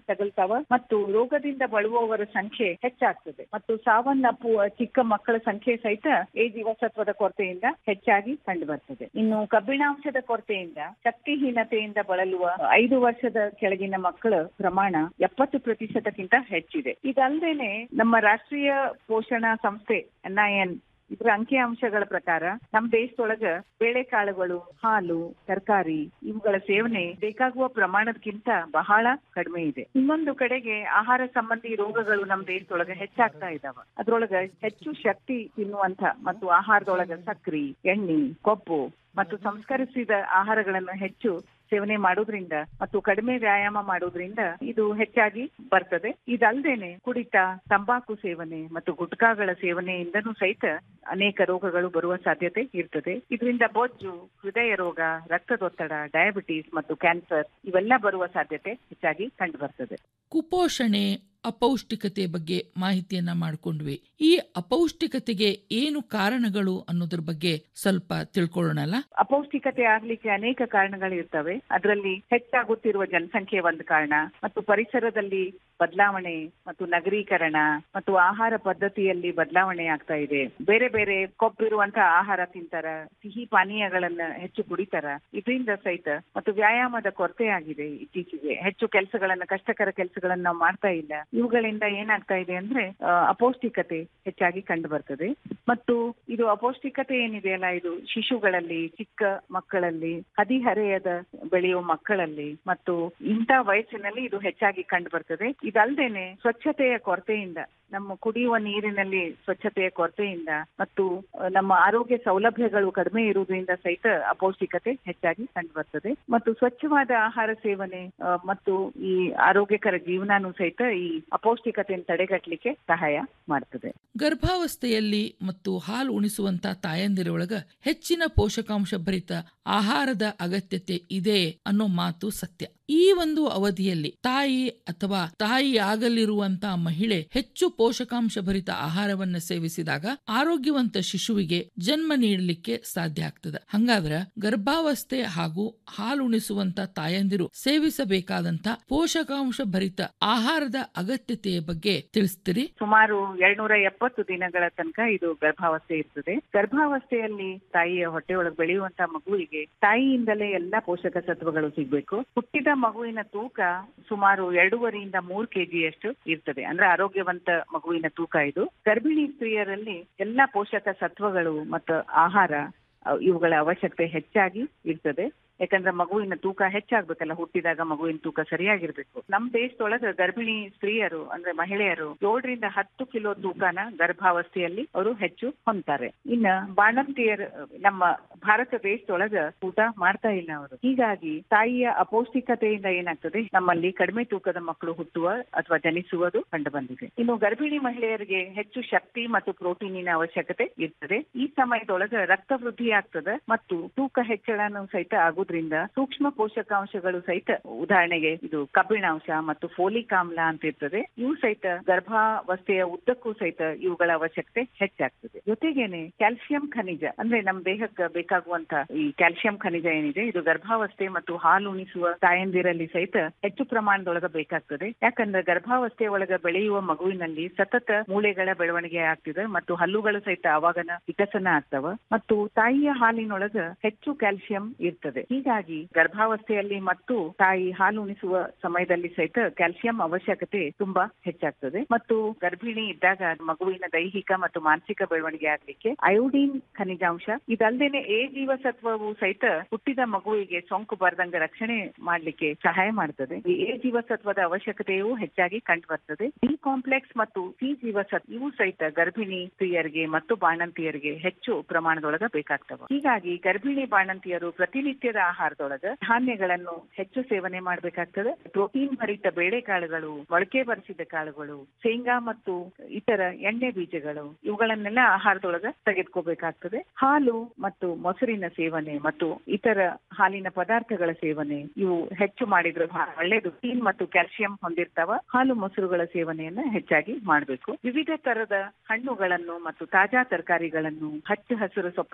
Speaker 18: ತಗುಲ್ತಾವ ಮತ್ತು ರೋಗದಿಂದ ಬಳಲುವವರ ಸಂಖ್ಯೆ ಹೆಚ್ಚಾಗ್ತದೆ ಮತ್ತು ಸಾವನ್ನಪ್ಪುವ ಚಿಕ್ಕ ಮಕ್ಕಳ ಸಂಖ್ಯೆ ಸಹಿತ ಎ ಜೀವಸತ್ವದ ಕೊರತೆಯಿಂದ ಹೆಚ್ಚಾಗಿ ಕಂಡು ಬರ್ತದೆ ಇನ್ನು ಕಬ್ಬಿಣಾಂಶದ ಕೊರತೆಯಿಂದ ಶಕ್ತಿಹೀನತೆಯಿಂದ ಬಳಲುವ ಐದು ವರ್ಷದ ಕೆಳಗಿನ ಮಕ್ಕಳ ಪ್ರಮಾಣ ಎಪ್ಪತ್ತು ಪ್ರತಿಶತಕ್ಕಿಂತ ಹೆಚ್ಚಿದೆ ಇದಲ್ಲದೇನೆ ನಮ್ಮ ರಾಷ್ಟ್ರೀಯ ಪೋಷಣಾ ಸಂಸ್ಥೆ ಎನ್ಐಎನ್ ಇದರ ಅಂಕಿ ಅಂಶಗಳ ಪ್ರಕಾರ ನಮ್ಮ ದೇಶದೊಳಗ ಬೇಳೆಕಾಳುಗಳು ಹಾಲು ತರಕಾರಿ ಇವುಗಳ ಸೇವನೆ ಬೇಕಾಗುವ ಪ್ರಮಾಣದಕ್ಕಿಂತ ಬಹಳ ಕಡಿಮೆ ಇದೆ ಇನ್ನೊಂದು ಕಡೆಗೆ ಆಹಾರ ಸಂಬಂಧಿ ರೋಗಗಳು ನಮ್ಮ ದೇಶದೊಳಗ ಹೆಚ್ಚಾಗ್ತಾ ಇದಾವ ಅದ್ರೊಳಗ ಹೆಚ್ಚು ಶಕ್ತಿ ತಿನ್ನುವಂತ ಮತ್ತು ಆಹಾರದೊಳಗ ಸಕ್ರಿ ಎಣ್ಣೆ ಕೊಬ್ಬು ಮತ್ತು ಸಂಸ್ಕರಿಸಿದ ಆಹಾರಗಳನ್ನು ಹೆಚ್ಚು ಸೇವನೆ ಮಾಡೋದ್ರಿಂದ ಮತ್ತು ಕಡಿಮೆ ವ್ಯಾಯಾಮ ಮಾಡೋದ್ರಿಂದ ಇದು ಹೆಚ್ಚಾಗಿ ಬರ್ತದೆ ಇದಲ್ದೇನೆ ಕುಡಿತ ತಂಬಾಕು ಸೇವನೆ ಮತ್ತು ಗುಟ್ಕಾಗಳ ಸೇವನೆಯಿಂದನೂ ಸಹಿತ ಅನೇಕ ರೋಗಗಳು ಬರುವ ಸಾಧ್ಯತೆ ಇರ್ತದೆ ಇದರಿಂದ ಬೊಜ್ಜು ಹೃದಯ ರೋಗ ರಕ್ತದೊತ್ತಡ ಡಯಾಬಿಟಿಸ್ ಮತ್ತು ಕ್ಯಾನ್ಸರ್ ಇವೆಲ್ಲ ಬರುವ ಸಾಧ್ಯತೆ ಹೆಚ್ಚಾಗಿ ಕಂಡು ಬರ್ತದೆ
Speaker 16: ಕುಪೋಷಣೆ ಅಪೌಷ್ಟಿಕತೆ ಬಗ್ಗೆ ಮಾಹಿತಿಯನ್ನ ಮಾಡಿಕೊಂಡ್ವಿ ಈ ಅಪೌಷ್ಟಿಕತೆಗೆ ಏನು ಕಾರಣಗಳು ಅನ್ನೋದ್ರ ಬಗ್ಗೆ ಸ್ವಲ್ಪ ತಿಳ್ಕೊಳ್ಳೋಣಲ್ಲ
Speaker 18: ಅಪೌಷ್ಟಿಕತೆ ಆಗ್ಲಿಕ್ಕೆ ಅನೇಕ ಕಾರಣಗಳು ಇರ್ತವೆ ಅದರಲ್ಲಿ ಹೆಚ್ಚಾಗುತ್ತಿರುವ ಜನಸಂಖ್ಯೆ ಒಂದು ಕಾರಣ ಮತ್ತು ಪರಿಸರದಲ್ಲಿ ಬದಲಾವಣೆ ಮತ್ತು ನಗರೀಕರಣ ಮತ್ತು ಆಹಾರ ಪದ್ಧತಿಯಲ್ಲಿ ಬದಲಾವಣೆ ಆಗ್ತಾ ಇದೆ ಬೇರೆ ಬೇರೆ ಕೊಬ್ಬಿರುವಂತಹ ಆಹಾರ ತಿಂತಾರ ಸಿಹಿ ಪಾನೀಯಗಳನ್ನ ಹೆಚ್ಚು ಕುಡಿತಾರ ಇದರಿಂದ ಸಹಿತ ಮತ್ತು ವ್ಯಾಯಾಮದ ಕೊರತೆ ಆಗಿದೆ ಇತ್ತೀಚೆಗೆ ಹೆಚ್ಚು ಕೆಲಸಗಳನ್ನ ಕಷ್ಟಕರ ಕೆಲಸಗಳನ್ನ ನಾವು ಮಾಡ್ತಾ ಇಲ್ಲ ಇವುಗಳಿಂದ ಏನಾಗ್ತಾ ಇದೆ ಅಂದ್ರೆ ಆ, ಅಪೌಷ್ಟಿಕತೆ ಹೆಚ್ಚಾಗಿ ಕಂಡು ಬರ್ತದೆ ಮತ್ತು ಇದು ಅಪೌಷ್ಟಿಕತೆ ಏನಿದೆಯಲ್ಲ ಇದು ಶಿಶುಗಳಲ್ಲಿ ಚಿಕ್ಕ ಮಕ್ಕಳಲ್ಲಿ ಹದಿಹರೆಯದ ಬೆಳೆಯುವ ಮಕ್ಕಳಲ್ಲಿ ಮತ್ತು ಇಂಥ ವಯಸ್ಸಿನಲ್ಲಿ ಇದು ಹೆಚ್ಚಾಗಿ ಕಂಡು ಬರ್ತದೆ ಇದಲ್ದೇನೆ ಸ್ವಚ್ಛತೆಯ ಕೊರತೆಯಿಂದ ನಮ್ಮ ಕುಡಿಯುವ ನೀರಿನಲ್ಲಿ ಸ್ವಚ್ಛತೆಯ ಕೊರತೆಯಿಂದ ಮತ್ತು ಆ, ನಮ್ಮ ಆರೋಗ್ಯ ಸೌಲಭ್ಯಗಳು ಕಡಿಮೆ ಇರುವುದರಿಂದ ಸಹಿತ ಅಪೌಷ್ಟಿಕತೆ ಹೆಚ್ಚಾಗಿ ಕಂಡು ಬರ್ತದೆ ಮತ್ತು ಸ್ವಚ್ಛವಾದ ಆಹಾರ ಸೇವನೆ ಆ, ಮತ್ತು ಈ ಆರೋಗ್ಯಕರ ಜೀವನನೂ ಸಹಿತ ಈ ಅಪೌಷ್ಟಿಕತೆಯನ್ನು ತಡೆಗಟ್ಟಲಿಕ್ಕೆ ಸಹಾಯ ಮಾಡ್ತದೆ
Speaker 16: ಗರ್ಭಾವಸ್ಥೆಯಲ್ಲಿ ಮತ್ತು ಹಾಲು ಉಣಿಸುವಂತ ತಾಯಂದಿರೊಳಗ ಹೆಚ್ಚಿನ ಪೋಷಕಾಂಶ ಭರಿತ ಆಹಾರದ ಅಗತ್ಯತೆ ಇದೆ ಅನ್ನೋ ಮಾತು ಸತ್ಯ ಈ ಒಂದು ಅವಧಿಯಲ್ಲಿ ತಾಯಿ ಅಥವಾ ತಾಯಿಯಾಗಲಿರುವಂತ ಮಹಿಳೆ ಹೆಚ್ಚು ಪೋಷಕಾಂಶ ಭರಿತ ಆಹಾರವನ್ನ ಸೇವಿಸಿದಾಗ ಆರೋಗ್ಯವಂತ ಶಿಶುವಿಗೆ ಜನ್ಮ ನೀಡಲಿಕ್ಕೆ ಸಾಧ್ಯ ಆಗ್ತದೆ ಹಂಗಾದ್ರ ಗರ್ಭಾವಸ್ಥೆ ಹಾಗೂ ಹಾಲುಣಿಸುವಂತ ತಾಯಂದಿರು ಸೇವಿಸಬೇಕಾದಂತ ಪೋಷಕಾಂಶ ಭರಿತ ಆಹಾರದ ಅಗತ್ಯತೆಯ ಬಗ್ಗೆ ತಿಳಿಸ್ತೀರಿ
Speaker 18: ಸುಮಾರು ಎರಡ್ನೂರ ಎಪ್ಪತ್ತು ದಿನಗಳ ತನಕ ಇದು ಗರ್ಭಾವಸ್ಥೆ ಇರ್ತದೆ ಗರ್ಭಾವಸ್ಥೆಯಲ್ಲಿ ತಾಯಿಯ ಹೊಟ್ಟೆಯೊಳಗೆ ಬೆಳೆಯುವಂತ ಮಗುವಿಗೆ ತಾಯಿಯಿಂದಲೇ ಎಲ್ಲಾ ಪೋಷಕ ಸತ್ವಗಳು ಸಿಗ್ಬೇಕು ಹುಟ್ಟಿದ ಮಗುವಿನ ತೂಕ ಸುಮಾರು ಎರಡೂವರೆಯಿಂದ ಮೂರು ಕೆಜಿಯಷ್ಟು ಇರ್ತದೆ ಅಂದ್ರೆ ಆರೋಗ್ಯವಂತ ಮಗುವಿನ ತೂಕ ಇದು ಗರ್ಭಿಣಿ ಸ್ತ್ರೀಯರಲ್ಲಿ ಎಲ್ಲಾ ಪೋಷಕ ಸತ್ವಗಳು ಮತ್ತು ಆಹಾರ ಅಹ್, ಇವುಗಳ ಅವಶ್ಯಕತೆ ಹೆಚ್ಚಾಗಿ ಇರ್ತದೆ ಯಾಕಂದ್ರೆ ಮಗುವಿನ ತೂಕ ಹೆಚ್ಚಾಗ್ಬೇಕಲ್ಲ ಹುಟ್ಟಿದಾಗ ಮಗುವಿನ ತೂಕ ಸರಿಯಾಗಿರ್ಬೇಕು ನಮ್ ದೇಶದೊಳಗ ಗರ್ಭಿಣಿ ಸ್ತ್ರೀಯರು ಅಂದ್ರೆ ಮಹಿಳೆಯರು ಏಳರಿಂದ ಹತ್ತು ಕಿಲೋ ತೂಕನ ಗರ್ಭಾವಸ್ಥೆಯಲ್ಲಿ ಅವರು ಹೆಚ್ಚು ಹೊಂದ್ತಾರೆ ಇನ್ನ ಬಾಣಂತಿಯರು ನಮ್ಮ ಭಾರತ ದೇಶದೊಳಗ ಊಟ ಮಾಡ್ತಾ ಇಲ್ಲ ಅವರು ಹೀಗಾಗಿ ತಾಯಿಯ ಅಪೌಷ್ಟಿಕತೆಯಿಂದ ಏನಾಗ್ತದೆ ನಮ್ಮಲ್ಲಿ ಕಡಿಮೆ ತೂಕದ ಮಕ್ಕಳು ಹುಟ್ಟುವ ಅಥವಾ ಜನಿಸುವುದು ಕಂಡು ಬಂದಿದೆ ಇನ್ನು ಗರ್ಭಿಣಿ ಮಹಿಳೆಯರಿಗೆ ಹೆಚ್ಚು ಶಕ್ತಿ ಮತ್ತು ಪ್ರೋಟೀನಿನ ಅವಶ್ಯಕತೆ ಇರ್ತದೆ ಈ ಸಮಯದೊಳಗ ರಕ್ತ ವೃದ್ಧಿ ಆಗ್ತದೆ ಮತ್ತು ತೂಕ ಹೆಚ್ಚಳನೂ ಸಹಿತ ಆಗುದ್ರಿಂದ ಸೂಕ್ಷ್ಮ ಪೋಷಕಾಂಶಗಳು ಸಹಿತ ಉದಾಹರಣೆಗೆ ಇದು ಕಬ್ಬಿಣಾಂಶ ಮತ್ತು ಫೋಲಿಕ್ ಆಮ್ಲ ಅಂತ ಇರ್ತದೆ ಇವು ಸಹಿತ ಗರ್ಭಾವಸ್ಥೆಯ ಉದ್ದಕ್ಕೂ ಸಹಿತ ಇವುಗಳ ಅವಶ್ಯಕತೆ ಹೆಚ್ಚಾಗ್ತದೆ ಜೊತೆಗೇನೆ ಕ್ಯಾಲ್ಸಿಯಂ ಖನಿಜ ಅಂದ್ರೆ ನಮ್ಮ ದೇಹಕ್ಕೆ ಬೇಕಾಗುವಂತ ಈ ಕ್ಯಾಲ್ಸಿಯಂ ಖನಿಜ ಏನಿದೆ ಇದು ಗರ್ಭಾವಸ್ಥೆ ಮತ್ತು ಹಾಲು ಉಣಿಸುವ ತಾಯಂದಿರಲ್ಲಿ ಸಹಿತ ಹೆಚ್ಚು ಪ್ರಮಾಣದೊಳಗ ಬೇಕಾಗ್ತದೆ ಯಾಕಂದ್ರೆ ಗರ್ಭಾವಸ್ಥೆ ಒಳಗ ಬೆಳೆಯುವ ಮಗುವಿನಲ್ಲಿ ಸತತ ಮೂಳೆಗಳ ಬೆಳವಣಿಗೆ ಆಗ್ತಿದೆ ಮತ್ತು ಹಲ್ಲುಗಳು ಸಹಿತ ಅವಾಗನ ವಿಕಸನ ಆಗ್ತವ ಮತ್ತು ತಾಯಿಯ ಹಾಲಿನೊಳಗ ಹೆಚ್ಚು ಕ್ಯಾಲ್ಸಿಯಂ ಇರ್ತದೆ ಹೀಗಾಗಿ ಗರ್ಭಾವಸ್ಥೆಯಲ್ಲಿ ಮತ್ತು ತಾಯಿ ಹಾಲು ಉಣಿಸುವ ಸಮಯದಲ್ಲಿ ಸಹಿತ ಕ್ಯಾಲ್ಸಿಯಂ ಅವಶ್ಯಕತೆ ತುಂಬಾ ಹೆಚ್ಚಾಗ್ತದೆ ಮತ್ತು ಗರ್ಭಿಣಿ ಇದ್ದಾಗ ಮಗುವಿನ ದೈಹಿಕ ಮತ್ತು ಮಾನಸಿಕ ಬೆಳವಣಿಗೆ ಆಗ್ಲಿಕ್ಕೆ ಅಯೋಡಿನ್ ಖನಿಜಾಂಶ ಇದಲ್ದೇನೆ ಎ ಜೀವಸತ್ವವು ಸಹಿತ ಹುಟ್ಟಿದ ಮಗುವಿಗೆ ಸೋಂಕು ಬರದಂಗ ರಕ್ಷಣೆ ಮಾಡ್ಲಿಕ್ಕೆ ಸಹಾಯ ಮಾಡ್ತದೆ ಈ ಎ ಜೀವಸತ್ವದ ಅವಶ್ಯಕತೆಯು ಹೆಚ್ಚಾಗಿ ಕಂಡು ಬರ್ತದೆ ಬಿ ಕಾಂಪ್ಲೆಕ್ಸ್ ಮತ್ತು ಸಿ ಜೀವಸತ್ವ ಇವು ಸಹಿತ ಗರ್ಭಿಣಿ ಸ್ತ್ರೀಯರಿಗೆ ಮತ್ತು ಬಾಣಂತಿಯರಿಗೆ ಹೆಚ್ಚು ಪ್ರಮಾಣದೊಳಗ ಬೇಕಾಗ್ತವೆ ಹೀಗಾಗಿ ಗರ್ಭಿಣಿ ಬಾಣಂತಿಯರು ಪ್ರತಿನಿತ್ಯದ ಆಹಾರದೊಳಗ ಧಾನ್ಯಗಳನ್ನು ಹೆಚ್ಚು ಸೇವನೆ ಮಾಡಬೇಕಾಗ್ತದೆ ಪ್ರೋಟೀನ್ ಭರಿತ ಬೇಳೆಕಾಳುಗಳು ಮೊಳಕೆ ಬರಿಸಿದ ಕಾಳುಗಳು ಶೇಂಗಾ ಮತ್ತು ಇತರ ಎಣ್ಣೆ ಬೀಜಗಳು ಇವುಗಳನ್ನೆಲ್ಲ ಆಹಾರದೊಳಗ ತೆಗೆದುಕೋಬೇಕಾಗ್ತದೆ ಹಾಲು ಮತ್ತು ಮೊಸರಿನ ಸೇವನೆ ಮತ್ತು ಇತರ ಹಾಲಿನ ಪದಾರ್ಥಗಳ ಸೇವನೆ ಇವು ಹೆಚ್ಚು ಮಾಡಿದ್ರೆ ಬಹಳ ಒಳ್ಳೇದು ಪ್ರೋಟೀನ್ ಮತ್ತು ಕ್ಯಾಲ್ಸಿಯಂ ಹೊಂದಿರ್ತಾವ ಹಾಲು ಮೊಸರುಗಳ ಸೇವನೆಯನ್ನ ಹೆಚ್ಚಾಗಿ ಮಾಡಬೇಕು ವಿವಿಧ ತರದ ಹಣ್ಣುಗಳನ್ನು ಮತ್ತು ತಾಜಾ ತರಕಾರಿಗಳನ್ನು ಹಚ್ಚ ಹಸಿರು ಸೊಪ್ಪಿನ ತರಕಾರಿ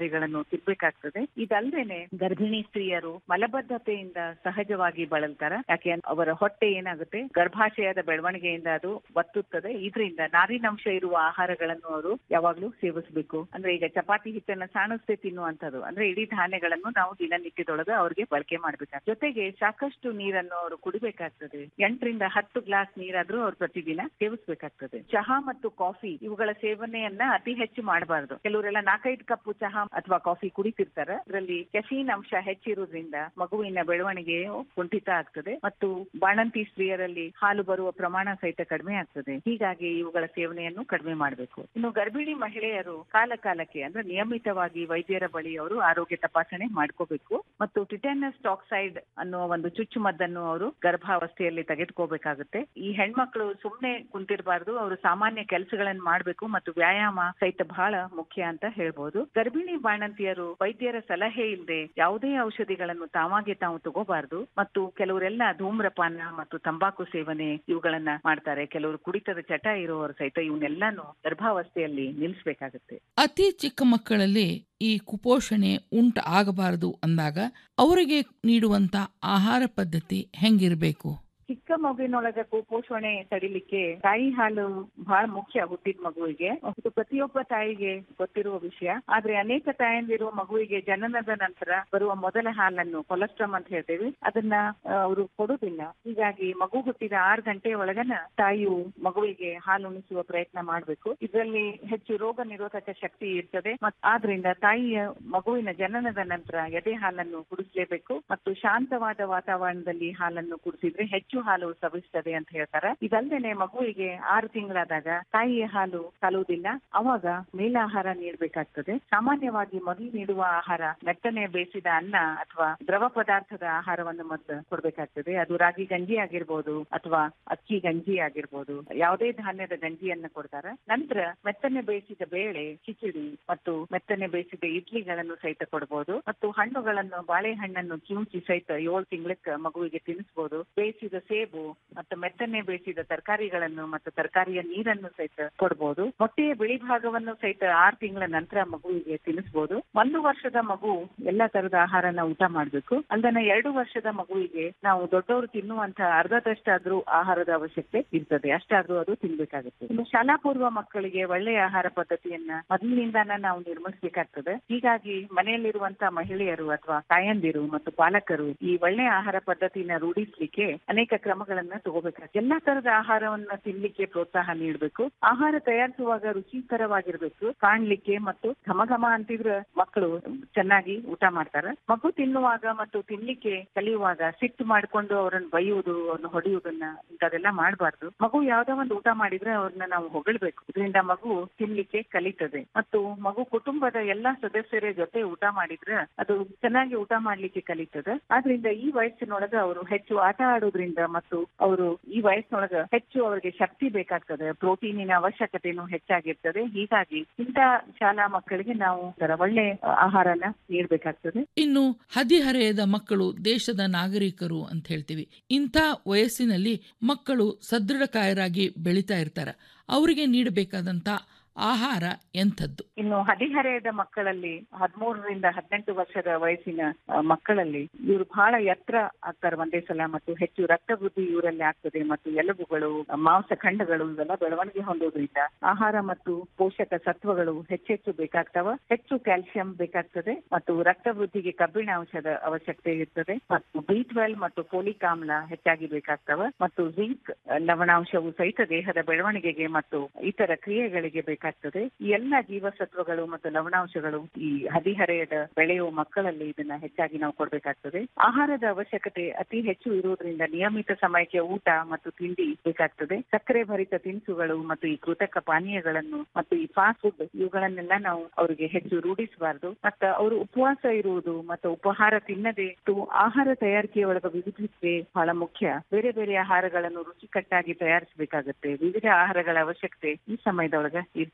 Speaker 18: ತರಕಾರಿಗಳನ್ನು ತಿನ್ಬೇಕಾಗ್ತದೆ ಇದಲ್ದೇನೆ ಗರ್ಭಿಣಿ ಸ್ತ್ರೀಯರು ಮಲಬದ್ಧತೆಯಿಂದ ಸಹಜವಾಗಿ ಬಳಲ್ತಾರ ಯಾಕೆ ಅಂತ ಅವರ ಹೊಟ್ಟೆ ಏನಾಗುತ್ತೆ ಗರ್ಭಾಶಯದ ಬೆಳವಣಿಗೆಯಿಂದ ಅದು ಒತ್ತುತ್ತದೆ ಇದರಿಂದ ನಾರಿನಂಶ ಇರುವ ಆಹಾರಗಳನ್ನು ಅವರು ಯಾವಾಗ್ಲೂ ಸೇವಿಸಬೇಕು ಅಂದ್ರೆ ಈಗ ಚಪಾತಿ ಹಿಟ್ಟನ್ನ ಸಾಣಿಸ್ದೆ ತಿನ್ನುವಂಥದ್ದು ಅಂದ್ರೆ ಇಡೀ ಧಾನ್ಯಗಳನ್ನು ನಾವು ದಿನನಿತ್ಯದೊಳಗೆ ಅವ್ರಿಗೆ ಬಳಕೆ ಮಾಡ್ಬೇಕಾಗ್ತದೆ ಜೊತೆಗೆ ಸಾಕಷ್ಟು ನೀರನ್ನು ಅವರು ಕುಡಿಬೇಕಾಗ್ತದೆ ಎಂಟರಿಂದ ಹತ್ತು ಗ್ಲಾಸ್ ನೀರಾದ್ರೂ ಅವ್ರು ಪ್ರತಿದಿನ ಸೇವಿಸಬೇಕಾಗ್ತದೆ ಚಹಾ ಮತ್ತು ಕಾಫಿ ಇವುಗಳ ಸೇವನೆಯನ್ನ ಅತಿ ಹೆಚ್ಚು ಮಾಡಬಾರದು ಕೆಲವರೆಲ್ಲ ನಾಲ್ಕೈದು ಕಪ್ಪು ಚಹಾ ಅಥವಾ ಕಾಫಿ ಕುಡಿತಿರ್ತಾರೆ ಅದರಲ್ಲಿ ಕೆಫೀನ್ ಅಂಶ ಹೆಚ್ಚಿರುವುದರಿಂದ ಮಗುವಿನ ಬೆಳವಣಿಗೆಯು ಕುಂಠಿತ ಆಗ್ತದೆ ಮತ್ತು ಬಾಣಂತಿ ಸ್ತ್ರೀಯರಲ್ಲಿ ಹಾಲು ಬರುವ ಪ್ರಮಾಣ ಸಹಿತ ಕಡಿಮೆ ಆಗ್ತದೆ ಹೀಗಾಗಿ ಇವುಗಳ ಸೇವನೆಯನ್ನು ಕಡಿಮೆ ಮಾಡಬೇಕು ಇನ್ನು ಗರ್ಭಿಣಿ ಮಹಿಳೆಯರು ಕಾಲ ಕಾಲಕ್ಕೆ ಅಂದ್ರೆ ನಿಯಮಿತವಾಗಿ ವೈದ್ಯರ ಬಳಿ ಅವರು ಆರೋಗ್ಯ ತಪಾಸಣೆ ಮಾಡ್ಕೋಬೇಕು ಮತ್ತು ಟಿಟೆನಸ್ ಟಾಕ್ಸೈಡ್ ಅನ್ನುವ ಒಂದು ಚುಚ್ಚುಮದ್ದನ್ನು ಅವರು ಗರ್ಭಾವಸ್ಥೆಯಲ್ಲಿ ತೆಗೆದುಕೋಬೇಕಾಗುತ್ತೆ ಈ ಹೆಣ್ಮಕ್ಳು ಸುಮ್ನೆ ಕುಂತಿರಬಾರ್ದು ಅವರು ಸಾಮಾನ್ಯ ಕೆಲಸಗಳನ್ನು ಮಾಡಬೇಕು ಮತ್ತು ವ್ಯಾಯಾಮ ಸಹಿತ ಬಹಳ ಮುಖ್ಯ ಅಂತ ಹೇಳ್ಬೋದು ಗರ್ಭಿಣಿ ಬಾಣಂತಿಯರು ವೈದ್ಯರ ಸಲಹೆ ಇಲ್ಲದೆ ಯಾವುದೇ ಔಷಧಿಗಳನ್ನು ತಾವಾಗೆ ತಾವು ತಗೋಬಾರ್ದು ಮತ್ತು ಕೆಲವರೆಲ್ಲ ಧೂಮ್ರಪಾನ ಮತ್ತು ತಂಬಾಕು ಸೇವನೆ ಇವುಗಳನ್ನ ಮಾಡ್ತಾರೆ ಕೆಲವರು ಕುಡಿತದ ಚಟ ಇರುವವರು ಸಹಿತ ಇವನ್ನೆಲ್ಲಾನು ಗರ್ಭಾವಸ್ಥೆಯಲ್ಲಿ ನಿಲ್ಲಿಸಬೇಕಾಗುತ್ತೆ
Speaker 16: ಅತಿ ಚಿಕ್ಕ ಮಕ್ಕಳಲ್ಲಿ ಈ ಕುಪೋಷಣೆ ಉಂಟು ಆಗಬಾರದು ಅಂದಾಗ ಅವರಿಗೆ ನೀಡುವಂತ ಆಹಾರ ಪದ್ಧತಿ ಹೆಂಗಿರಬೇಕು
Speaker 18: ಚಿಕ್ಕ ಮಗುವಿನೊಳಗ ಕುಪೋಷಣೆ ತಡಿಲಿಕ್ಕೆ ತಾಯಿ ಹಾಲು ಬಹಳ ಮುಖ್ಯ ಹುಟ್ಟಿದ ಮಗುವಿಗೆ ಇದು ಪ್ರತಿಯೊಬ್ಬ ತಾಯಿಗೆ ಗೊತ್ತಿರುವ ವಿಷಯ ಆದ್ರೆ ಅನೇಕ ತಾಯಂದಿರು ಮಗುವಿಗೆ ಜನನದ ನಂತರ ಬರುವ ಮೊದಲ ಹಾಲನ್ನು ಕೊಲೆಸ್ಟ್ರಮ್ ಅಂತ ಹೇಳ್ತೇವೆ ಅದನ್ನ ಅವರು ಕೊಡುದಿಲ್ಲ ಹೀಗಾಗಿ ಮಗು ಹುಟ್ಟಿದ ಆರು ಗಂಟೆ ಒಳಗನ ತಾಯಿಯು ಮಗುವಿಗೆ ಹಾಲು ಉಣಿಸುವ ಪ್ರಯತ್ನ ಮಾಡಬೇಕು ಇದರಲ್ಲಿ ಹೆಚ್ಚು ರೋಗ ನಿರೋಧಕ ಶಕ್ತಿ ಇರ್ತದೆ ಮತ್ತು ಆದ್ರಿಂದ ತಾಯಿಯ ಮಗುವಿನ ಜನನದ ನಂತರ ಎದೆ ಹಾಲನ್ನು ಕುಡಿಸಲೇಬೇಕು ಮತ್ತು ಶಾಂತವಾದ ವಾತಾವರಣದಲ್ಲಿ ಹಾಲನ್ನು ಕುಡಿಸಿದ್ರೆ ಹೆಚ್ಚು ಹಾಲು ಸವಿಸ್ತದೆ ಅಂತ ಹೇಳ್ತಾರೆ ಇದಲ್ದೇನೆ ಮಗುವಿಗೆ ಆರು ತಿಂಗಳಾದಾಗ ತಾಯಿಯ ಹಾಲು ಕಲುವುದಿಲ್ಲ ಅವಾಗ ಮೇಲಾಹಾರ ನೀಡಬೇಕಾಗ್ತದೆ ಸಾಮಾನ್ಯವಾಗಿ ಮೊದಲು ನೀಡುವ ಆಹಾರ ಮೆತ್ತನೆ ಬೇಯಿಸಿದ ಅನ್ನ ಅಥವಾ ದ್ರವ ಪದಾರ್ಥದ ಆಹಾರವನ್ನು ಮೊದಲು ಕೊಡ್ಬೇಕಾಗ್ತದೆ ಅದು ರಾಗಿ ಗಂಜಿ ಆಗಿರ್ಬೋದು ಅಥವಾ ಅಕ್ಕಿ ಗಂಜಿ ಆಗಿರ್ಬೋದು ಯಾವುದೇ ಧಾನ್ಯದ ಗಂಜಿಯನ್ನ ಕೊಡ್ತಾರೆ ನಂತರ ಮೆತ್ತನೆ ಬೇಯಿಸಿದ ಬೇಳೆ ಕಿಚಡಿ ಮತ್ತು ಮೆತ್ತನೆ ಬೇಯಿಸಿದ ಇಡ್ಲಿಗಳನ್ನು ಸಹಿತ ಕೊಡಬಹುದು ಮತ್ತು ಹಣ್ಣುಗಳನ್ನು ಬಾಳೆಹಣ್ಣನ್ನು ಕಿವುಚಿ ಸಹಿತ ಏಳು ತಿಂಗಳಕ್ಕೆ ಮಗುವಿಗೆ ತಿನ್ನಿಸಬಹುದು ಬೇಯಿಸಿದ ಸೇಬು ಮತ್ತು ಮೆತ್ತನೆ ಬೇಯಿಸಿದ ತರಕಾರಿಗಳನ್ನು ಮತ್ತು ತರಕಾರಿಯ ನೀರನ್ನು ಸಹಿತ ಕೊಡಬಹುದು ಮೊಟ್ಟೆಯ ಬಿಳಿ ಭಾಗವನ್ನು ಸಹಿತ ಆರು ತಿಂಗಳ ನಂತರ ಮಗುವಿಗೆ ತಿನ್ನಿಸಬಹುದು ಒಂದು ವರ್ಷದ ಮಗು ಎಲ್ಲಾ ತರದ ಆಹಾರನ ಊಟ ಮಾಡ್ಬೇಕು ಅಲ್ದನ ಎರಡು ವರ್ಷದ ಮಗುವಿಗೆ ನಾವು ದೊಡ್ಡವರು ತಿನ್ನುವಂತ ಅರ್ಧದಷ್ಟಾದ್ರೂ ಆಹಾರದ ಅವಶ್ಯಕತೆ ಇರ್ತದೆ ಅಷ್ಟಾದ್ರೂ ಅದು ತಿನ್ಬೇಕಾಗುತ್ತೆ ಇನ್ನು ಶಾಲಾ ಪೂರ್ವ ಮಕ್ಕಳಿಗೆ ಒಳ್ಳೆಯ ಆಹಾರ ಪದ್ಧತಿಯನ್ನ ಮೊದಲಿನಿಂದಾನ ನಾವು ನಿರ್ಮಿಸಬೇಕಾಗ್ತದೆ ಹೀಗಾಗಿ ಮನೆಯಲ್ಲಿರುವಂತ ಮಹಿಳೆಯರು ಅಥವಾ ತಾಯಂದಿರು ಮತ್ತು ಪಾಲಕರು ಈ ಒಳ್ಳೆಯ ಆಹಾರ ಪದ್ಧತಿನ ರೂಢಿಸ್ಲಿಕ್ಕೆ ಅನೇಕ ಕ್ರಮಗಳನ್ನ ತಗೋಬೇಕಾಗ್ತದೆ ಎಲ್ಲಾ ತರದ ಆಹಾರವನ್ನ ತಿನ್ಲಿಕ್ಕೆ ಪ್ರೋತ್ಸಾಹ ನೀಡಬೇಕು ಆಹಾರ ತಯಾರಿಸುವಾಗ ರುಚಿಕರವಾಗಿರ್ಬೇಕು ಕಾಣ್ಲಿಕ್ಕೆ ಮತ್ತು ಘಮ ಘಮ ಅಂತಿದ್ರ ಮಕ್ಕಳು ಚೆನ್ನಾಗಿ ಊಟ ಮಾಡ್ತಾರ ಮಗು ತಿನ್ನುವಾಗ ಮತ್ತು ತಿನ್ಲಿಕ್ಕೆ ಕಲಿಯುವಾಗ ಸಿಟ್ಟು ಮಾಡ್ಕೊಂಡು ಅವ್ರನ್ನ ಬೈಯುವುದು ಅವ್ರನ್ನ ಹೊಡೆಯುವುದನ್ನ ಇಂಥದೆಲ್ಲ ಮಾಡಬಾರ್ದು ಮಗು ಯಾವ್ದೋ ಒಂದು ಊಟ ಮಾಡಿದ್ರೆ ಅವ್ರನ್ನ ನಾವು ಹೊಗಳ್ಬೇಕು ಇದರಿಂದ ಮಗು ತಿನ್ಲಿಕ್ಕೆ ಕಲಿತದೆ ಮತ್ತು ಮಗು ಕುಟುಂಬದ ಎಲ್ಲಾ ಸದಸ್ಯರ ಜೊತೆ ಊಟ ಮಾಡಿದ್ರೆ ಅದು ಚೆನ್ನಾಗಿ ಊಟ ಮಾಡ್ಲಿಕ್ಕೆ ಕಲಿತದೆ ಆದ್ರಿಂದ ಈ ವಯಸ್ಸಿನೊಳಗ ಅವರು ಹೆಚ್ಚು ಆಟ ಆಡೋದ್ರಿಂದ ಮತ್ತು ಅವರು ಈ ವಯಸ್ಸಿನೊಳಗ ಹೆಚ್ಚು ಅವರಿಗೆ ಶಕ್ತಿ ಬೇಕಾಗ್ತದೆ ಪ್ರೋಟೀನಿನ ಅವಶ್ಯಕತೆನೂ ಹೆಚ್ಚಾಗಿರ್ತದೆ ಹೀಗಾಗಿ ಇಂಥ ಶಾಲಾ ಮಕ್ಕಳಿಗೆ ನಾವು ಇದರ ಒಳ್ಳೆ ಆಹಾರನ ನೀಡಬೇಕಾಗ್ತದೆ
Speaker 16: ಇನ್ನು ಹದಿಹರೆಯದ ಮಕ್ಕಳು ದೇಶದ ನಾಗರಿಕರು ಅಂತ ಹೇಳ್ತೀವಿ ಇಂಥ ವಯಸ್ಸಿನಲ್ಲಿ ಮಕ್ಕಳು ಸದೃಢಕಾಯರಾಗಿ ಬೆಳೀತಾ ಇರ್ತಾರೆ ಅವರಿಗೆ ನೀಡಬೇಕಾದಂತ ಆಹಾರ ಎಂಥದ್ದು
Speaker 18: ಇನ್ನು ಹದಿಹರೆಯದ ಮಕ್ಕಳಲ್ಲಿ ಹದಿಮೂರರಿಂದ ಹದಿನೆಂಟು ವರ್ಷದ ವಯಸ್ಸಿನ ಆ, ಮಕ್ಕಳಲ್ಲಿ ಇವರು ಬಹಳ ಎತ್ತರ ಆಗ್ತಾರೆ ಒಂದೇ ಸಲ ಮತ್ತು ಹೆಚ್ಚು ರಕ್ತ ವೃದ್ಧಿ ಇವರಲ್ಲಿ ಆಗ್ತದೆ ಮತ್ತು ಎಲುಬುಗಳು ಮಾಂಸಖಂಡಗಳು ಇವೆಲ್ಲ ಬೆಳವಣಿಗೆ ಹೊಂದೋದ್ರಿಂದ ಆಹಾರ ಮತ್ತು ಪೋಷಕ ಸತ್ವಗಳು ಹೆಚ್ಚೆಚ್ಚು ಬೇಕಾಗ್ತವ ಹೆಚ್ಚು ಕ್ಯಾಲ್ಸಿಯಂ ಬೇಕಾಗ್ತದೆ ಮತ್ತು ರಕ್ತ ವೃದ್ಧಿಗೆ ಕಬ್ಬಿಣ ಅಂಶದ ಅವಶ್ಯಕತೆ ಇರ್ತದೆ ಮತ್ತು ಬಿ ಟ್ವೆಲ್ ಮತ್ತು ಫೋಲಿಕ್ ಆಮ್ಲ ಹೆಚ್ಚಾಗಿ ಬೇಕಾಗ್ತವ ಮತ್ತು ಜಿಂಕ್ ಲವಣಾಂಶವು ಸಹಿತ ದೇಹದ ಬೆಳವಣಿಗೆಗೆ ಮತ್ತು ಇತರ ಕ್ರಿಯೆಗಳಿಗೆ ಬೇಕಾಗ್ತದೆ ಈ ಎಲ್ಲ ಜೀವಸತ್ವಗಳು ಮತ್ತು ಲವಣಾಂಶಗಳು ಈ ಹದಿಹರೆಯದ ಬೆಳೆಯುವ ಮಕ್ಕಳಲ್ಲಿ ಇದನ್ನ ಹೆಚ್ಚಾಗಿ ನಾವು ಕೊಡ್ಬೇಕಾಗ್ತದೆ ಆಹಾರದ ಅವಶ್ಯಕತೆ ಅತಿ ಹೆಚ್ಚು ಇರುವುದರಿಂದ ನಿಯಮಿತ ಸಮಯಕ್ಕೆ ಊಟ ಮತ್ತು ತಿಂಡಿ ಬೇಕಾಗ್ತದೆ ಸಕ್ಕರೆ ಭರಿತ ತಿನಿಸುಗಳು ಮತ್ತು ಈ ಕೃತಕ ಪಾನೀಯಗಳನ್ನು ಮತ್ತು ಈ ಫಾಸ್ಟ್ ಫುಡ್ ಇವುಗಳನ್ನೆಲ್ಲ ನಾವು ಅವರಿಗೆ ಹೆಚ್ಚು ರೂಢಿಸಬಾರದು ಮತ್ತು ಅವರು ಉಪವಾಸ ಇರುವುದು ಮತ್ತು ಉಪಹಾರ ತಿನ್ನದೆ ಮತ್ತು ಆಹಾರ ತಯಾರಿಕೆಯ ಒಳಗ ವಿವಿಧತೆ ಬಹಳ ಮುಖ್ಯ ಬೇರೆ ಬೇರೆ ಆಹಾರಗಳನ್ನು ರುಚಿಕಟ್ಟಾಗಿ ತಯಾರಿಸಬೇಕಾಗುತ್ತೆ ವಿವಿಧ ಆಹಾರಗಳ ಅವಶ್ಯಕತೆ ಈ ಸಮಯದೊಳಗ ಇರ್ತದೆ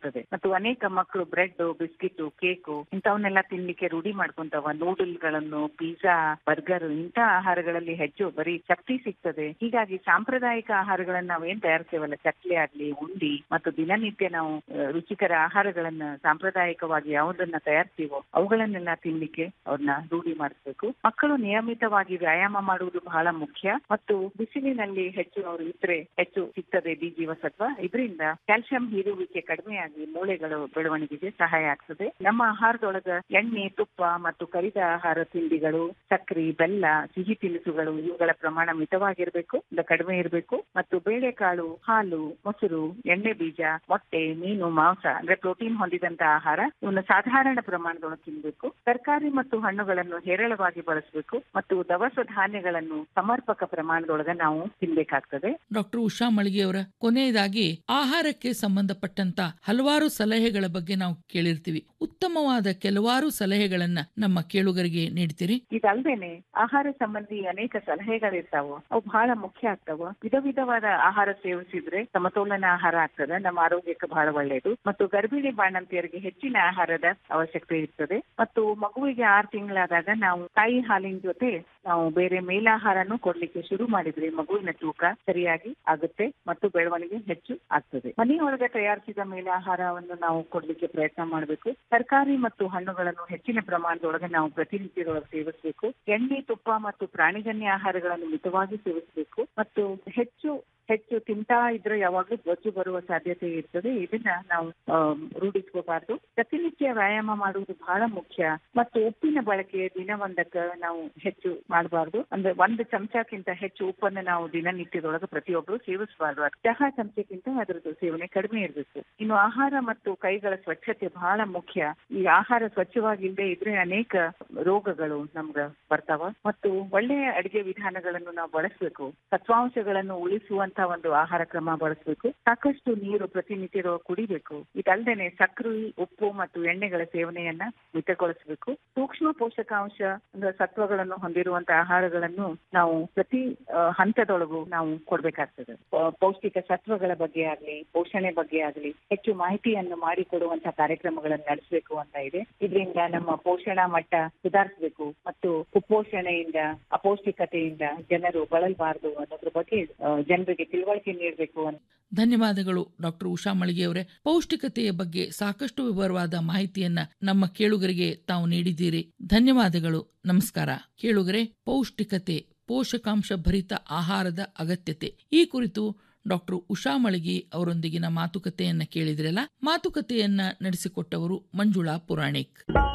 Speaker 18: ಆಗ್ತದೆ ಮತ್ತು ಅನೇಕ ಮಕ್ಕಳು ಬ್ರೆಡ್ ಬಿಸ್ಕಿಟ್ ಕೇಕು ಇಂಥವನ್ನೆಲ್ಲ ತಿನ್ಲಿಕ್ಕೆ ರೂಢಿ ಮಾಡ್ಕೊಂತಾವ ನೂಡಲ್ ಗಳನ್ನು ಪಿಜ್ಜಾ ಬರ್ಗರ್ ಇಂಥ ಆಹಾರಗಳಲ್ಲಿ ಹೆಚ್ಚು ಬರೀ ಶಕ್ತಿ ಸಿಗ್ತದೆ ಹೀಗಾಗಿ ಸಾಂಪ್ರದಾಯಿಕ ಆಹಾರಗಳನ್ನ ನಾವೇನ್ ತಯಾರಿಸ್ತೇವಲ್ಲ ಚಕ್ಲಿ ಆಗ್ಲಿ ಉಂಡಿ ಮತ್ತು ದಿನನಿತ್ಯ ನಾವು ಆ, ರುಚಿಕರ ಆಹಾರಗಳನ್ನ ಸಾಂಪ್ರದಾಯಿಕವಾಗಿ ಯಾವುದನ್ನ ತಯಾರಿಸ್ತೀವೋ ಅವುಗಳನ್ನೆಲ್ಲ ತಿನ್ಲಿಕ್ಕೆ ಅವ್ರನ್ನ ರೂಢಿ ಮಾಡಿಸ್ಬೇಕು ಮಕ್ಕಳು ನಿಯಮಿತವಾಗಿ ವ್ಯಾಯಾಮ ಮಾಡುವುದು ಬಹಳ ಮುಖ್ಯ ಮತ್ತು ಬಿಸಿಲಿನಲ್ಲಿ ಹೆಚ್ಚು ಅವರು ಇದ್ರೆ ಹೆಚ್ಚು ಸಿಗ್ತದೆ ಡಿ ಜೀವಸತ್ವ ಇದರಿಂದ ಕ್ಯಾಲ್ಸಿಯಂ ಹೀರುವಿಕೆ ಕಡಿಮೆಯಾಗಿ ಮೂಳೆಗಳು ಬೆಳವಣಿಗೆಗೆ ಸಹಾಯ ಆಗ್ತದೆ ನಮ್ಮ ಆಹಾರದೊಳಗ ಎಣ್ಣೆ ತುಪ್ಪ ಮತ್ತು ಕರಿದ ಆಹಾರ ತಿಂಡಿಗಳು ಸಕ್ಕರೆ ಬೆಲ್ಲ ಸಿಹಿ ತಿನಿಸುಗಳು ಇವುಗಳ ಪ್ರಮಾಣ ಮಿತವಾಗಿರ್ಬೇಕು ಇಲ್ಲ ಕಡಿಮೆ ಇರಬೇಕು ಮತ್ತು ಬೇಳೆಕಾಳು ಹಾಲು ಮೊಸರು ಎಣ್ಣೆ ಬೀಜ ಮೊಟ್ಟೆ ಮೀನು ಮಾಂಸ ಅಂದ್ರೆ ಪ್ರೋಟೀನ್ ಹೊಂದಿದಂತ ಆಹಾರ ಇವನ್ನ ಸಾಧಾರಣ ಪ್ರಮಾಣದೊಳಗೆ ತಿನ್ಬೇಕು ತರಕಾರಿ ಮತ್ತು ಹಣ್ಣುಗಳನ್ನು ಹೇರಳವಾಗಿ ಬಳಸಬೇಕು ಮತ್ತು ದವಸ ಧಾನ್ಯಗಳನ್ನು ಸಮರ್ಪಕ ಪ್ರಮಾಣದೊಳಗ ನಾವು ತಿನ್ಬೇಕಾಗ್ತದೆ
Speaker 16: ಡಾಕ್ಟರ್ ಉಷಾ ಮಳಿಗೆಯವರ ಕೊನೆಯದಾಗಿ ಆಹಾರಕ್ಕೆ ಸಂಬಂಧಪಟ್ಟಂತ ಹಲವಾರು ಸಲಹೆಗಳ ಬಗ್ಗೆ ನಾವು ಕೇಳಿರ್ತೀವಿ ಉತ್ತಮವಾದ ಕೆಲವಾರು ಸಲಹೆಗಳನ್ನ ನಮ್ಮ ಕೇಳುಗರಿಗೆ ನೀಡ್ತೀರಿ
Speaker 18: ಇದಲ್ದೇನೆ ಆಹಾರ ಸಂಬಂಧಿ ಅನೇಕ ಸಲಹೆಗಳಿರ್ತಾವ ಅವು ಬಹಳ ಮುಖ್ಯ ಆಗ್ತಾವ ವಿಧ ವಿಧವಾದ ಆಹಾರ ಸೇವಿಸಿದ್ರೆ ಸಮತೋಲನ ಆಹಾರ ಆಗ್ತದೆ ನಮ್ಮ ಆರೋಗ್ಯಕ್ಕೆ ಬಹಳ ಒಳ್ಳೆಯದು ಮತ್ತು ಗರ್ಭಿಣಿ ಬಾಣಂತಿಯರಿಗೆ ಹೆಚ್ಚಿನ ಆಹಾರದ ಅವಶ್ಯಕತೆ ಇರ್ತದೆ ಮತ್ತು ಮಗುವಿಗೆ ಆರು ತಿಂಗಳಾದಾಗ ನಾವು ತಾಯಿ ಹಾಲಿನ ಜೊತೆ ನಾವು ಬೇರೆ ಮೇಲಾಹಾರನು ಕೊಡ್ಲಿಕ್ಕೆ ಶುರು ಮಾಡಿದ್ರೆ ಮಗುವಿನ ತೂಕ ಸರಿಯಾಗಿ ಆಗುತ್ತೆ ಮತ್ತು ಬೆಳವಣಿಗೆ ಹೆಚ್ಚು ಆಗ್ತದೆ ಮನೆಯೊಳಗೆ ತಯಾರಿಸಿದ ಮೇಲಾಹಾರವನ್ನು ನಾವು ಕೊಡ್ಲಿಕ್ಕೆ ಪ್ರಯತ್ನ ಮಾಡಬೇಕು ತರಕಾರಿ ಮತ್ತು ಹಣ್ಣುಗಳನ್ನು ಹೆಚ್ಚಿನ ಪ್ರಮಾಣದೊಳಗೆ ನಾವು ಪ್ರತಿನಿತ್ಯದೊಳಗೆ ಸೇವಿಸಬೇಕು ಎಣ್ಣೆ ತುಪ್ಪ ಮತ್ತು ಪ್ರಾಣಿಜನ್ಯ ಆಹಾರಗಳನ್ನು ಮಿತವಾಗಿ ಸೇವಿಸಬೇಕು ಮತ್ತು ಹೆಚ್ಚು ಹೆಚ್ಚು ತಿಂತಾ ಇದ್ರೆ ಯಾವಾಗ್ಲೂ ಬೊಜ್ಜು ಬರುವ ಸಾಧ್ಯತೆ ಇರ್ತದೆ ಇದನ್ನ ನಾವು ಆಮ್, ರೂಢಿಸ್ಕೋಬಾರ್ದು ಪ್ರತಿನಿತ್ಯ ವ್ಯಾಯಾಮ ಮಾಡುವುದು ಬಹಳ ಮುಖ್ಯ ಮತ್ತು ಉಪ್ಪಿನ ಬಳಕೆ ದಿನವೊಂದಕ್ಕ ನಾವು ಹೆಚ್ಚು ಮಾಡಬಾರ್ದು ಅಂದ್ರೆ ಒಂದು ಚಮಚಕ್ಕಿಂತ ಹೆಚ್ಚು ಉಪ್ಪನ್ನು ನಾವು ದಿನನಿತ್ಯದೊಳಗೆ ಪ್ರತಿಯೊಬ್ಬರು ಸೇವಿಸಬಾರ್ದು ಚಹಾ ಚಮಚಕ್ಕಿಂತ ಅದರದ್ದು ಸೇವನೆ ಕಡಿಮೆ ಇರಬೇಕು ಇನ್ನು ಆಹಾರ ಮತ್ತು ಕೈಗಳ ಸ್ವಚ್ಛತೆ ಬಹಳ ಮುಖ್ಯ ಈ ಆಹಾರ ಸ್ವಚ್ಛವಾಗಿಲ್ಲದೆ ಇದ್ರೆ ಅನೇಕ ರೋಗಗಳು ನಮ್ಗ ಬರ್ತಾವ ಮತ್ತು ಒಳ್ಳೆಯ ಅಡಿಗೆ ವಿಧಾನಗಳನ್ನು ನಾವು ಬಳಸಬೇಕು ಸತ್ವಾಂಶಗಳನ್ನು ಉಳಿಸುವಂತ ಒಂದು ಆಹಾರ ಕ್ರಮ ಬಳಸಬೇಕು ಸಾಕಷ್ಟು ನೀರು ಪ್ರತಿನಿತ್ಯ ಕುಡಿಬೇಕು ಇದಲ್ದೇನೆ ಸಕ್ಕರೆ ಉಪ್ಪು ಮತ್ತು ಎಣ್ಣೆಗಳ ಸೇವನೆಯನ್ನ ಮಿತಗೊಳಿಸಬೇಕು ಸೂಕ್ಷ್ಮ ಪೋಷಕಾಂಶ ಅಂದ್ರೆ ಸತ್ವಗಳನ್ನು ಹೊಂದಿರುವಂತ ಆಹಾರಗಳನ್ನು ನಾವು ಪ್ರತಿ ಆ, ಹಂತದೊಳಗೂ ನಾವು ಕೊಡ್ಬೇಕಾಗ್ತದೆ ಪೌ- ಪೌಷ್ಟಿಕ ಸತ್ವಗಳ ಬಗ್ಗೆ ಆಗ್ಲಿ ಪೋಷಣೆ ಬಗ್ಗೆ ಆಗ್ಲಿ ಹೆಚ್ಚು ಮಾಹಿತಿಯನ್ನು ಮಾಡಿಕೊಡುವಂತ ಕಾರ್ಯಕ್ರಮಗಳನ್ನು ನಡೆಸಬೇಕು ಅಂತ ಇದೆ ಇದರಿಂದ ನಮ್ಮ ಪೋಷಣಾ ಮಟ್ಟ ಸುಧಾರಿಸಬೇಕು ಮತ್ತು ಕುಪೋಷಣೆಯಿಂದ ಅಪೌಷ್ಟಿಕತೆಯಿಂದ ಜನರು ಬಳಲಬಾರದು ಅನ್ನೋದ್ರ ಬಗ್ಗೆ ಆ, ಜನರಿಗೆ ತಿಳುವಳಿಕೆ ನೀಡಬೇಕು ಅಂತ
Speaker 16: ಧನ್ಯವಾದಗಳು ಡಾಕ್ಟರ್ ಉಷಾ ಮಳಿಗೆಯವರೇ ಪೌಷ್ಟಿಕತೆಯ ಬಗ್ಗೆ ಸಾಕಷ್ಟು ವಿವರವಾದ ಮಾಹಿತಿಯನ್ನ ನಮ್ಮ ಕೇಳುಗರಿಗೆ ತಾವು ನೀಡಿದ್ದೀರಿ ಧನ್ಯವಾದಗಳು ನಮಸ್ಕಾರ ಕೇಳುಗರೆ ಪೌಷ್ಟಿಕತೆ ಪೋಷಕಾಂಶ ಭರಿತ ಆಹಾರದ ಅಗತ್ಯತೆ ಈ ಕುರಿತು ಡಾಕ್ಟರ್ ಉಷಾ ಮಳಿಗೆ ಅವರೊಂದಿಗಿನ ಮಾತುಕತೆಯನ್ನ ಕೇಳಿದ್ರಲ್ಲ ಮಾತುಕತೆಯನ್ನ ನಡೆಸಿಕೊಟ್ಟವರು ಮಂಜುಳಾ ಪುರಾಣಿಕ್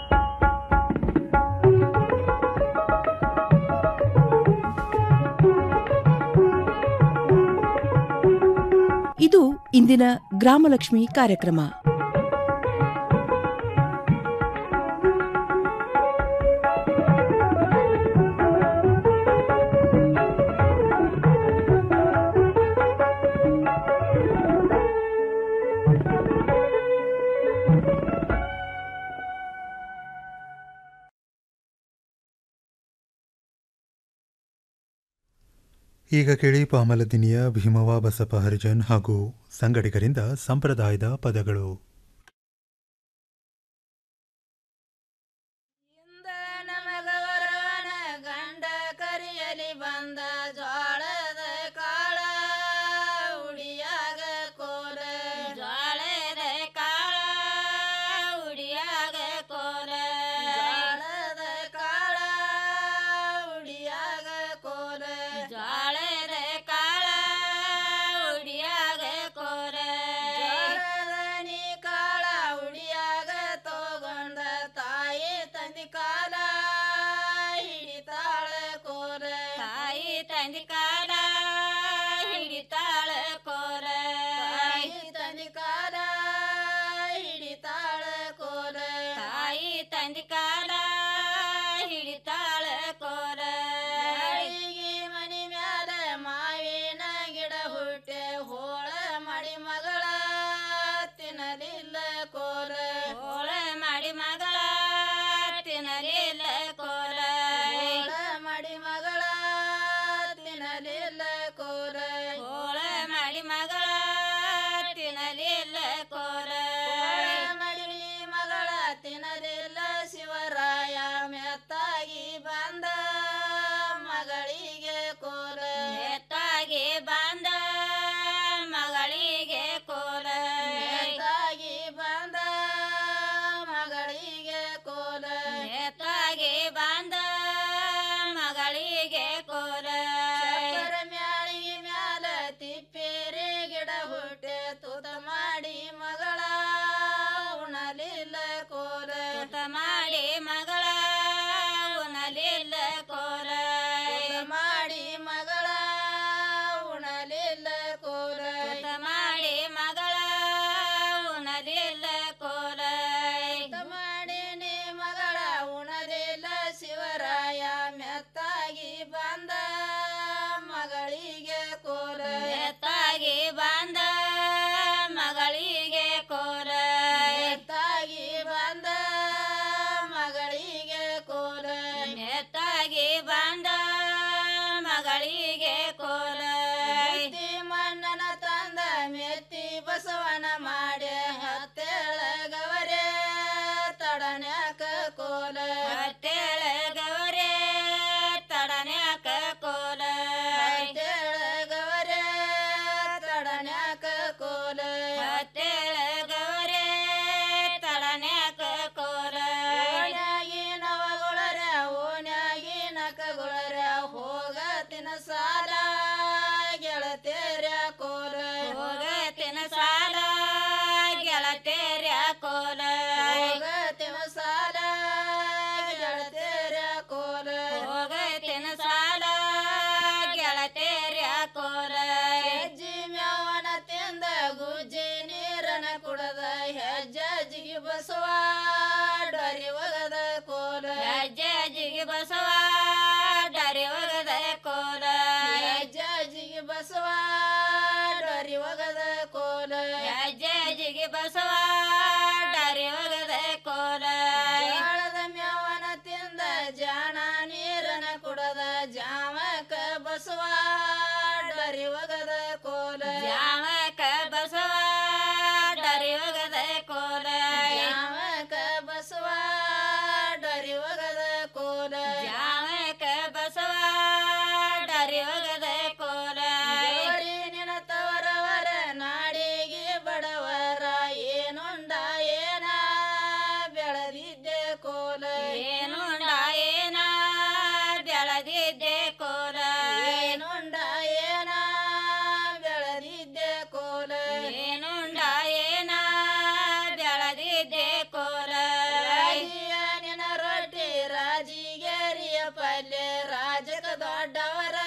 Speaker 15: ಇದು ಇಂದಿನ ಗ್ರಾಮಲಕ್ಷ್ಮಿ ಕಾರ್ಯಕ್ರಮ
Speaker 19: ಈಗ ಕೇಳಿ ಪಾಮಲದಿನಿಯ ಭೀಮವ ಬಸಪ್ಪ ಹರಿಜನ್ ಹಾಗೂ ಸಂಗಡಿಗರಿಂದ ಸಂಪ್ರದಾಯದ ಪದಗಳು
Speaker 17: ಗಂಡ ಕರಿಯಲಿ ಬಂದ ಜೋಳದ ಕಾಳ ಉಡಿಯಾಗ ಕೋಲ ಜೋಳದ ಕಾಳ ಉಡಿಯಾಗ ಕೋಲ ಜೋಳದ ಕಾಳ ಉಡಿಯಾಗ ಕೋಲ ಜೋಳದ ಕಾಳ ಉಡಿಯಾಗ ಕೋಲ ಜೋಳದ ನೀ ಶಿವರಾಯ ಮೆತ್ತಾಗಿ ಬಂದ ಮಗಳಿಗೆ ಕೋಲ ಮೆತ್ತಾಗಿ ಬಂದ ಮಗಳಿಗೆ ಕೋಲ ಮೆತ್ತಾಗಿ ಬಂದ ಮಗಳಿಗೆ ಕೋಲ ಮೆತ್ತಾಗಿ ಬಂದ ಮಗಳಿಗೆ ಕೋಲ ಮೆತ್ತಿ ಮಣ್ಣನ ತಂದ ಮೆತ್ತಿ ಬಸವನ ಮಾಡಿ ಹತ್ತೇಳ ಗವರೇ ತಡನ್ಯಾಕ ಕೋಲ ಹತ್ತೇಳ ಗವರೇ ತಡನ್ಯಾಕ ಕೋಲ ಹತ್ತೇಳ ಗವರೇ ತಡನ್ಯಾಕ ಕೋಲ ಹತ್ತೇಳ ಗವರೇ ತಡನ್ಯಾಕ ಕೋಲ ಓಣ್ಯಾಗಿ ನವಗುಳರ ಓಣ್ಯಾಗಿ ನಕಗುಳರ ಹೋಗತಿನ ಸಾಲ ಗೆಳತೇರ ಕೋಲ ಹೋಗತಿನ ಸಾಲ ಗೆಳತೇರ ಕೋಲ ಹೋಗತಿನ ಸಾಲ ಗೆಳತೇರ ಕೋಲ ಹೋಗತಿನ ಸಾಲ ಗೆಳತೇರ ಕೋಲ ಹೆಜ್ಜಿ ಮ್ಯಾವನ ತಿಂದ ಗುಜ್ಜಿ ನೀರನ ಕುಡದ ಹೆಜ್ಜೆ ಜಿಗಿ ಬಸವ ಡರಿ ಒಗದ ಕೋಲ ಹೆಜ್ಜೆ ಜಿಗಿ ಬಸವ ಡರಿ ಒಗದ ಕೋಲ ಹೆಜ್ಜೆ ಜಿಗಿ ಬಸವ ಡರಿ ಒಗದ ಕೋಲ ಹೆಜ್ಜೆ ಜಿಗಿ ಬಸವ ಡರಿ ಒಗದ ಕೋಲ ಜೋಳದ ಮ್ಯಾವನ ತಿಂದ ಜಾಣ ನೀರನ ಕುಡದ ಜಾಮಕ ಬಸವ ಡರಿ ಒಗದ ಕೋಲ ಜಾಮಕ ಬಸವ ಡರಿ ಒಗದ ಕೋಲ ಜಾಮಕ ಬಸವ ಡರಿ ಒಗದ ಕೋಲ ಜಾಮಕ ಬಸವ ಡರಿ ಒಗದ ಕೋಲ ಜೋಡಿ ನಿನ ತವರವರ ನಾಡಿಗೆ ಬಡವರ ಏನುಂಡ ಏನ ಬೆಳೆದಿದ್ದೆ ಕೋಲ ಏನುಂಡ ಏನ ಬೆಳೆದಿದ್ದೆ ಕೋಲ ಏನುಂಡ ಏನ ಬೆಳೆದಿದ್ದೆ ಕೋಲ ಏನುಂಡ ಏನ ಬೆಳೆದಿದ್ದೆ ಕೋಲ ರಾಜಿಯ ನಿನ ರೊಟ್ಟಿ ರಾಜಿಗೇರಿಯ ಪಲ್ಯ ರಾಜಕ ದೊಡ್ಡವರ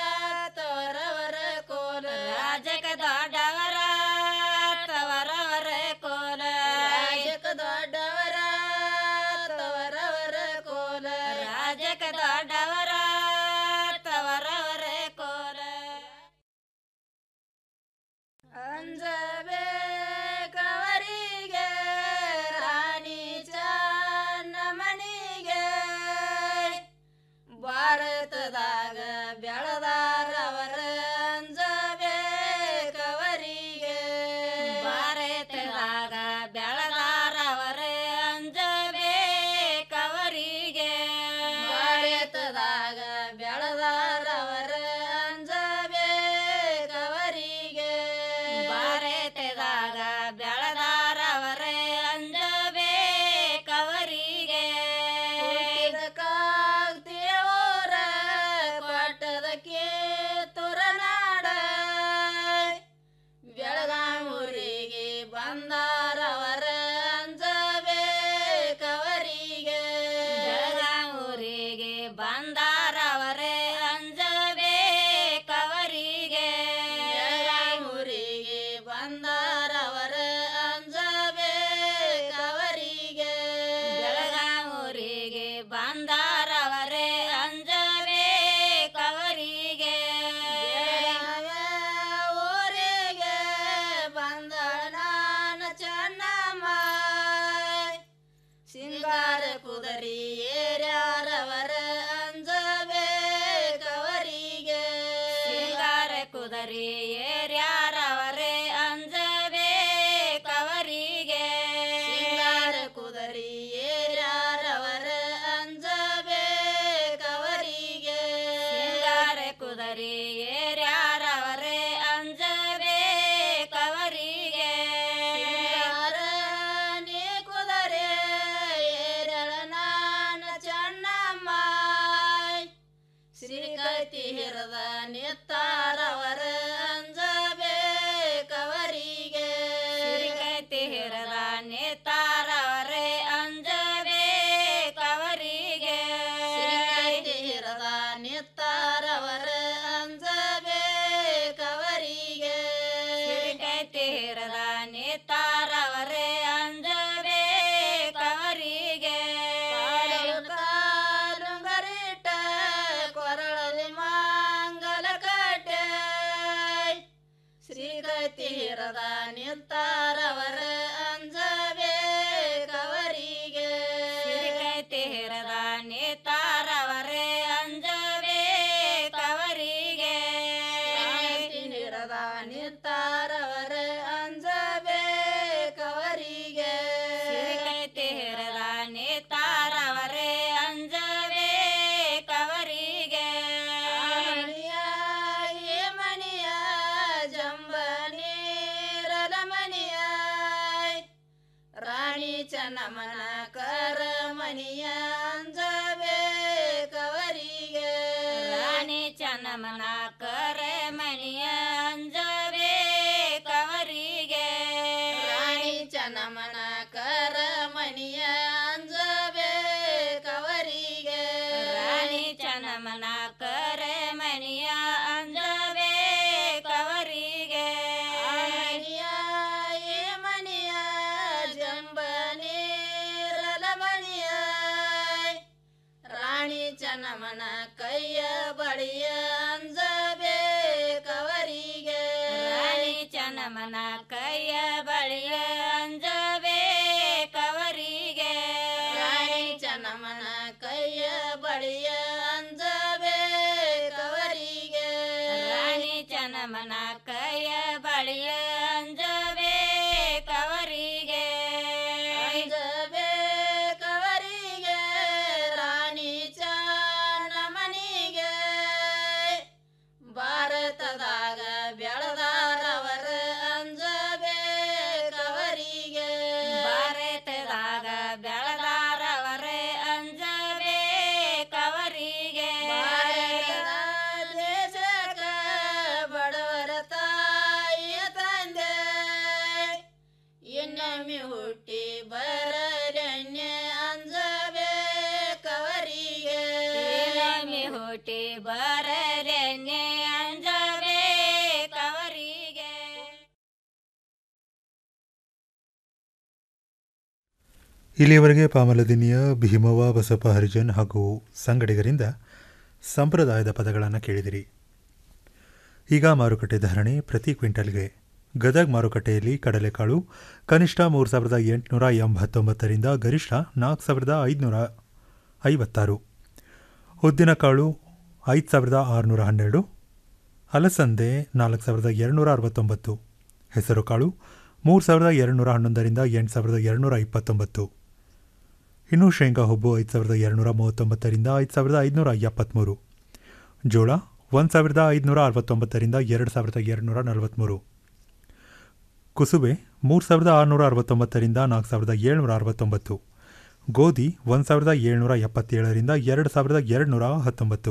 Speaker 17: ತವರವರ ಕೋಲ ರಾಜಕ ದೊಡ್ಡವರ ತವರವರ ಕೋಲ ರಾಜಕ ದೊಡ್ಡವರ ತವರವರ ಕೋಲ ರಾಜಕ ದೊಡ್ಡವರ ತವರವರ ಕೋಲ ಅಂಜಬೇಕವರಿಗೆ ರಾಣಿ ಚನ್ನಮಣಿಗೆ ಭಾರತದಾಗ ಬೆಳೆದಾರವರ ಅಂಜಬೇಕವರಿಗೆ ಭಾರತದಾಗ ಬೆಳೆದಾರವರ ಅಂಜಬೇಕವರಿಗೆ ಭಾರತದಾಗ ಬೆಳೆದಾರವರ ಅಂಜಬೇಕವರಿಗೆ ಭಾರತದಾಗ ಬೆಳೆದಾರವರ ಅಂಜಬೇಕವರಿಗೆ ಕಾಗ್ತಿಯವರ ಕೊಟ್ಟದಕ್ಕೆ ತುರನಾಡ ಬೆಳಗಾಮೂರಿಗೆ ಬಂದಾರವರ ಅಂಜಬೇಕವರಿಗೆ ಬೆಳಗಾಮೂರಿಗೆ ಬಂದಾರವರೇ ಅಂಜಬೇಕವರಿಗೆ ಬೆಳಗಾಮೂರಿಗೆ ಬಂದಾರವರ ಅಂಜಬೇಕವರಿಗೆ ಬೆಳಗಾಮೂರಿಗೆ ಬಂದಾರವರೇ ಅಂಜಬೇಕವರಿಗೆ ಊರಿಗೆ ಬಂದಳ ನಾನ ಚೆನ್ನಮ್ಮ ಸಿಂಗಾರ ಕುದರಿ ಏರ್ಯಾರವರ ಅಂಜಬೇಕವರಿಗೆ ಸಿಂಗಾರ ಕುದರಿ ಏರ್ಯಾರವರೇ ಅಂಜಬೇಕವರಿಗೆ ಸಿಂಗಾರ ಕುದರಿ ಏರ್ಯಾರವರ ಅಂಜಬೇಕವರಿಗೆ ಸಿಂಗಾರ ಕುದರಿ ಏರ್ಯಾರವರೇ ಅಂಜಬೇಕವರಿಗೆ ಸಿಂಗಾರ ನೀ ಕುದರೆ ಏರಳ ನಾನ ಚೆನ್ನಮ್ಮ ಶ್ರೀಕೈತಿ ಹಿರದ ನಿತ್ತಾರವರ ಅಂಜಬೇಕವರಿಗೆ ಶ್ರೀಕೈತಿ ಹಿರದ ನಿತ್ತಾರವರೇ ಅಂಜಬೇಕವರಿಗೆ ಶ್ರೀಕೈತಿ ಹಿರದ ನಿತ್ತಾರವರ ಅಂಜಬೇಕವರಿಗೆ ಶ್ರೀಕೈತಿ ಹಿರದ ನಿತ್ತಾರವರೇ ಅಂಜಬೇಕವರಿಗೆ ಕಾಲು ಕಾಲು ನಿತ್ತಾರವರ ಅಂಜಬೇಕವರಿಗೆ ಸಿರಿಕೈ ತೀರದ ನಿತ್ತಾರವರೇ ಅಂಜಬೇಕವರಿಗೆ ನಿರದ ನಿತ್ತಾರವರ ಅಂಜಬೇಕವರಿಗೆ ಸಿರಿಕೈ ತೀರದ ನಿತ್ತಾರವರೇ ಅಂಜಬೇಕವರಿಗೆ ಮಣಿಯ ಮಣಿಯ ಜಂಬನೇರಲ ಮಣಿಯ ರಾಣಿ ಚೆನ್ನಮ್ಮನ ಕರ ಮಣಿಯ ಅಂಜಬೇಕವರಿಗೆ ರಾಣಿ ಚೆನ್ನಮ್ಮನ ಕರ ಮಣಿಯ ಅಂಜಬೇಕವರಿಗೆ ರಾಣಿ ಚೆನ್ನಮ್ಮನ ಕರ ಮಣಿಯ ಅಂಜಬೇಕವರಿಗೆ ರಾಣಿ ಚೆನ್ನಮ್ಮನ ಕರ ಮಣಿಯ ಅಂಜಬೇಕವರಿಗೆ ಮಣಿಯ ಏ ಮಣಿಯ ಜಂಬನೇರಲ ಮಣಿಯ ರಾಣಿ ಚೆನ್ನಮ್ಮನ ಕೈಯ ಬಳಿಯ ಅಂಜಬೇಕವರಿಗೆ ರಾಣಿ ಚೆನ್ನಮ್ಮನ ಕೈಯ ಬಳಿಯ ಅಂಜಬೇಕವರಿಗೆ ರಾಣಿ ಚೆನ್ನಮ್ಮನ ಕೈಯ ಬಳಿಯ ಅಂಜಬೇಕವರಿಗೆ ರಾಣಿ ಚೆನ್ನಮ್ಮನ ಕೈಯ ಬಳಿಯ ಅಂಜಬೇಕವರಿಗೆ ಅಂಜಬೇಕವರಿಗೆ ರಾಣಿ ಚೆನ್ನಮ್ಮನಿಗೆ ಭಾರತದಾಗ ಬೆಳೆದಾರವರ ಅಂಜಬೇಕವರಿಗೆ ಭಾರತದಾಗ ಬೆಳೆದಾರವರ ಅಂಜಬೇಕವರಿಗೆ ದೇಶಕ ಬಡವರ ತಾಯಿಯ ತಂದೆ ಇನ್ನೊಮ್ಮೆ ಹುಟ್ಟಿ ಬರಲನ್ಯ ಅಂಜಬೇಕವರಿಗೆ ಇನ್ನೊಮ್ಮೆ ಹುಟ್ಟಿ ಬರಲನ್ಯ ಅಂಜಬೇಕವರಿಗೆ
Speaker 19: ಇಲ್ಲಿಯವರೆಗೆ ಪಾಮಲದಿನಿಯ ಭೀಮವ್ವ ಬಸಪ್ಪ ಹರಿಜನ್ ಹಾಗೂ ಸಂಗಡಿಗರಿಂದ ಸಂಪ್ರದಾಯದ ಪದಗಳನ್ನು ಕೇಳಿದಿರಿ ಈಗ ಮಾರುಕಟ್ಟೆ ಧಾರಣೆ ಪ್ರತಿ ಕ್ವಿಂಟಲ್ಗೆ ಗದಗ್ ಮಾರುಕಟ್ಟೆಯಲ್ಲಿ ಕಡಲೆಕಾಳು ಕನಿಷ್ಠ ಮೂರು ಸಾವಿರದ ಎಂಟುನೂರ ಎಂಬತ್ತೊಂಬತ್ತರಿಂದ ಗರಿಷ್ಠ ನಾಲ್ಕು ಸಾವಿರದ ಐದುನೂರ ಐವತ್ತಾರು ಉದ್ದಿನಕಾಳು ಐದು ಸಾವಿರದ ಆರುನೂರ ಹನ್ನೆರಡು ಅಲಸಂದೆ ನಾಲ್ಕು ಸಾವಿರದ ಎರಡುನೂರ ಅರವತ್ತೊಂಬತ್ತು ಹೆಸರುಕಾಳು ಮೂರು ಸಾವಿರದ ಎರಡುನೂರ ಹನ್ನೊಂದರಿಂದ ಎಂಟು ಸಾವಿರದ ಎರಡುನೂರ ಇಪ್ಪತ್ತೊಂಬತ್ತು ಇನ್ನು ಶೇಂಗಾ ಹುಬ್ಬು ಐದು ಸಾವಿರದ ಎರಡುನೂರ ಮೂವತ್ತೊಂಬತ್ತರಿಂದ ಐದು ಸಾವಿರದ ಐದುನೂರ ಎಪ್ಪತ್ತ್ಮೂರು ಜೋಳ ಒಂದು ಸಾವಿರದ ಐದುನೂರ ಅರವತ್ತೊಂಬತ್ತರಿಂದ ಎರಡು ಸಾವಿರದ ಎರಡುನೂರ ನಲವತ್ತ್ಮೂರು ಕುಸುಬೆ ಮೂರು ಸಾವಿರದ ಆರುನೂರ ಅರವತ್ತೊಂಬತ್ತರಿಂದ ನಾಲ್ಕು ಸಾವಿರದ ಏಳ್ನೂರ ಅರವತ್ತೊಂಬತ್ತು ಗೋಧಿ ಒಂದು ಸಾವಿರದ ಏಳ್ನೂರ ಎಪ್ಪತ್ತೇಳರಿಂದ ಎರಡು ಸಾವಿರದ ಎರಡುನೂರ ಹತ್ತೊಂಬತ್ತು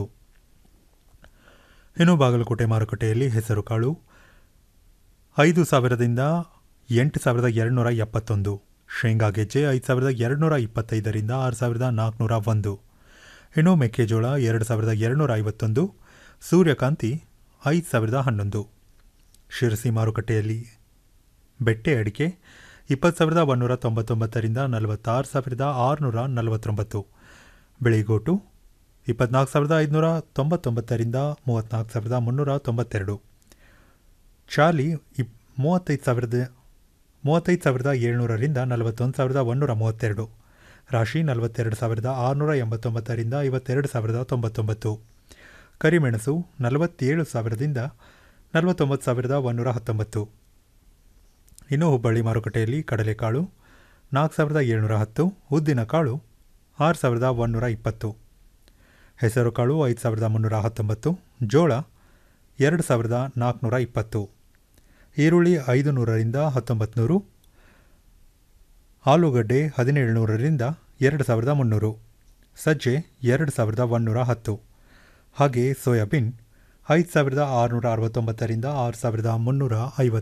Speaker 19: ಇನ್ನು ಬಾಗಲಕೋಟೆ ಮಾರುಕಟ್ಟೆಯಲ್ಲಿ ಹೆಸರುಕಾಳು ಐದು ಸಾವಿರದಿಂದ ಎಂಟು ಸಾವಿರದ ಎರಡುನೂರ ಎಪ್ಪತ್ತೊಂದು ಶೇಂಗಾ ಗೆಜ್ಜೆ ಐದು ಸಾವಿರದ ಎರಡುನೂರ ಇಪ್ಪತ್ತೈದರಿಂದ ಆರು ಸಾವಿರದ ನಾಲ್ಕುನೂರ ಒಂದು ಇನ್ನು ಮೆಕ್ಕೆಜೋಳ ಎರಡು ಸಾವಿರದ ಎರಡುನೂರ ಐವತ್ತೊಂದು ಸೂರ್ಯಕಾಂತಿ ಐದು ಸಾವಿರದ ಹನ್ನೊಂದು ಶಿರಸಿ ಮಾರುಕಟ್ಟೆಯಲ್ಲಿ ಬೆಟ್ಟೆ ಅಡಿಕೆ ಇಪ್ಪತ್ತು ಸಾವಿರದ ಒಂದೂರ ತೊಂಬತ್ತೊಂಬತ್ತರಿಂದ ನಲವತ್ತಾರು ಸಾವಿರದ ಆರುನೂರ ನಲವತ್ತೊಂಬತ್ತು ಬಿಳಿಗೋಟು ಇಪ್ಪತ್ನಾಲ್ಕು ಸಾವಿರದ ಐದುನೂರ ತೊಂಬತ್ತೊಂಬತ್ತರಿಂದ ಮೂವತ್ತ್ನಾಲ್ಕು ಸಾವಿರದ ಮುನ್ನೂರ ತೊಂಬತ್ತೆರಡು ಚಾಲಿ ಇಪ್ ಮೂವತ್ತೈದು ಸಾವಿರದ ಮೂವತ್ತೈದು ಸಾವಿರದ ಏಳ್ನೂರರಿಂದ ನಲವತ್ತೊಂದು ಸಾವಿರದ ಒಂದೂರ ಮೂವತ್ತೆರಡು ರಾಶಿ ನಲವತ್ತೆರಡು ಸಾವಿರದ ಆರುನೂರ ಎಂಬತ್ತೊಂಬತ್ತರಿಂದ ಐವತ್ತೆರಡು ಸಾವಿರದ ತೊಂಬತ್ತೊಂಬತ್ತು ಕರಿಮೆಣಸು ನಲವತ್ತೇಳು ಸಾವಿರದಿಂದ ನಲವತ್ತೊಂಬತ್ತು ಸಾವಿರದ ಒಂದೂರ ಹತ್ತೊಂಬತ್ತು ಇನ್ನು ಹುಬ್ಬಳ್ಳಿ ಮಾರುಕಟ್ಟೆಯಲ್ಲಿ ಕಡಲೆಕಾಳು ನಾಲ್ಕು ಸಾವಿರದ ಏಳ್ನೂರ ಹತ್ತು ಉದ್ದಿನಕಾಳು ಆರು ಸಾವಿರದ ಒಂದೂರ ಇಪ್ಪತ್ತು ಹೆಸರುಕಾಳು ಐದು ಸಾವಿರದ ಮುನ್ನೂರ ಹತ್ತೊಂಬತ್ತು ಜೋಳ ಎರಡು ಸಾವಿರದ ನಾಲ್ಕುನೂರ ಇಪ್ಪತ್ತು ಈರುಳ್ಳಿ ಐದು ನೂರರಿಂದ ಹತ್ತೊಂಬತ್ತು ನೂರು ಆಲೂಗಡ್ಡೆ ಹದಿನೇಳು ನೂರರಿಂದ ಎರಡು ಸಾವಿರದ ಮುನ್ನೂರು ಸಜ್ಜೆ ಎರಡು ಸಾವಿರದ ಒಂದೂರ ಹತ್ತು ಹಾಗೆ ಸೋಯಾಬೀನ್ ಐದು ಸಾವಿರದ ಆರುನೂರ ಅರವತ್ತೊಂಬತ್ತರಿಂದ ಆರು ಸಾವಿರದ ಮುನ್ನೂರ ಐವತ್ತು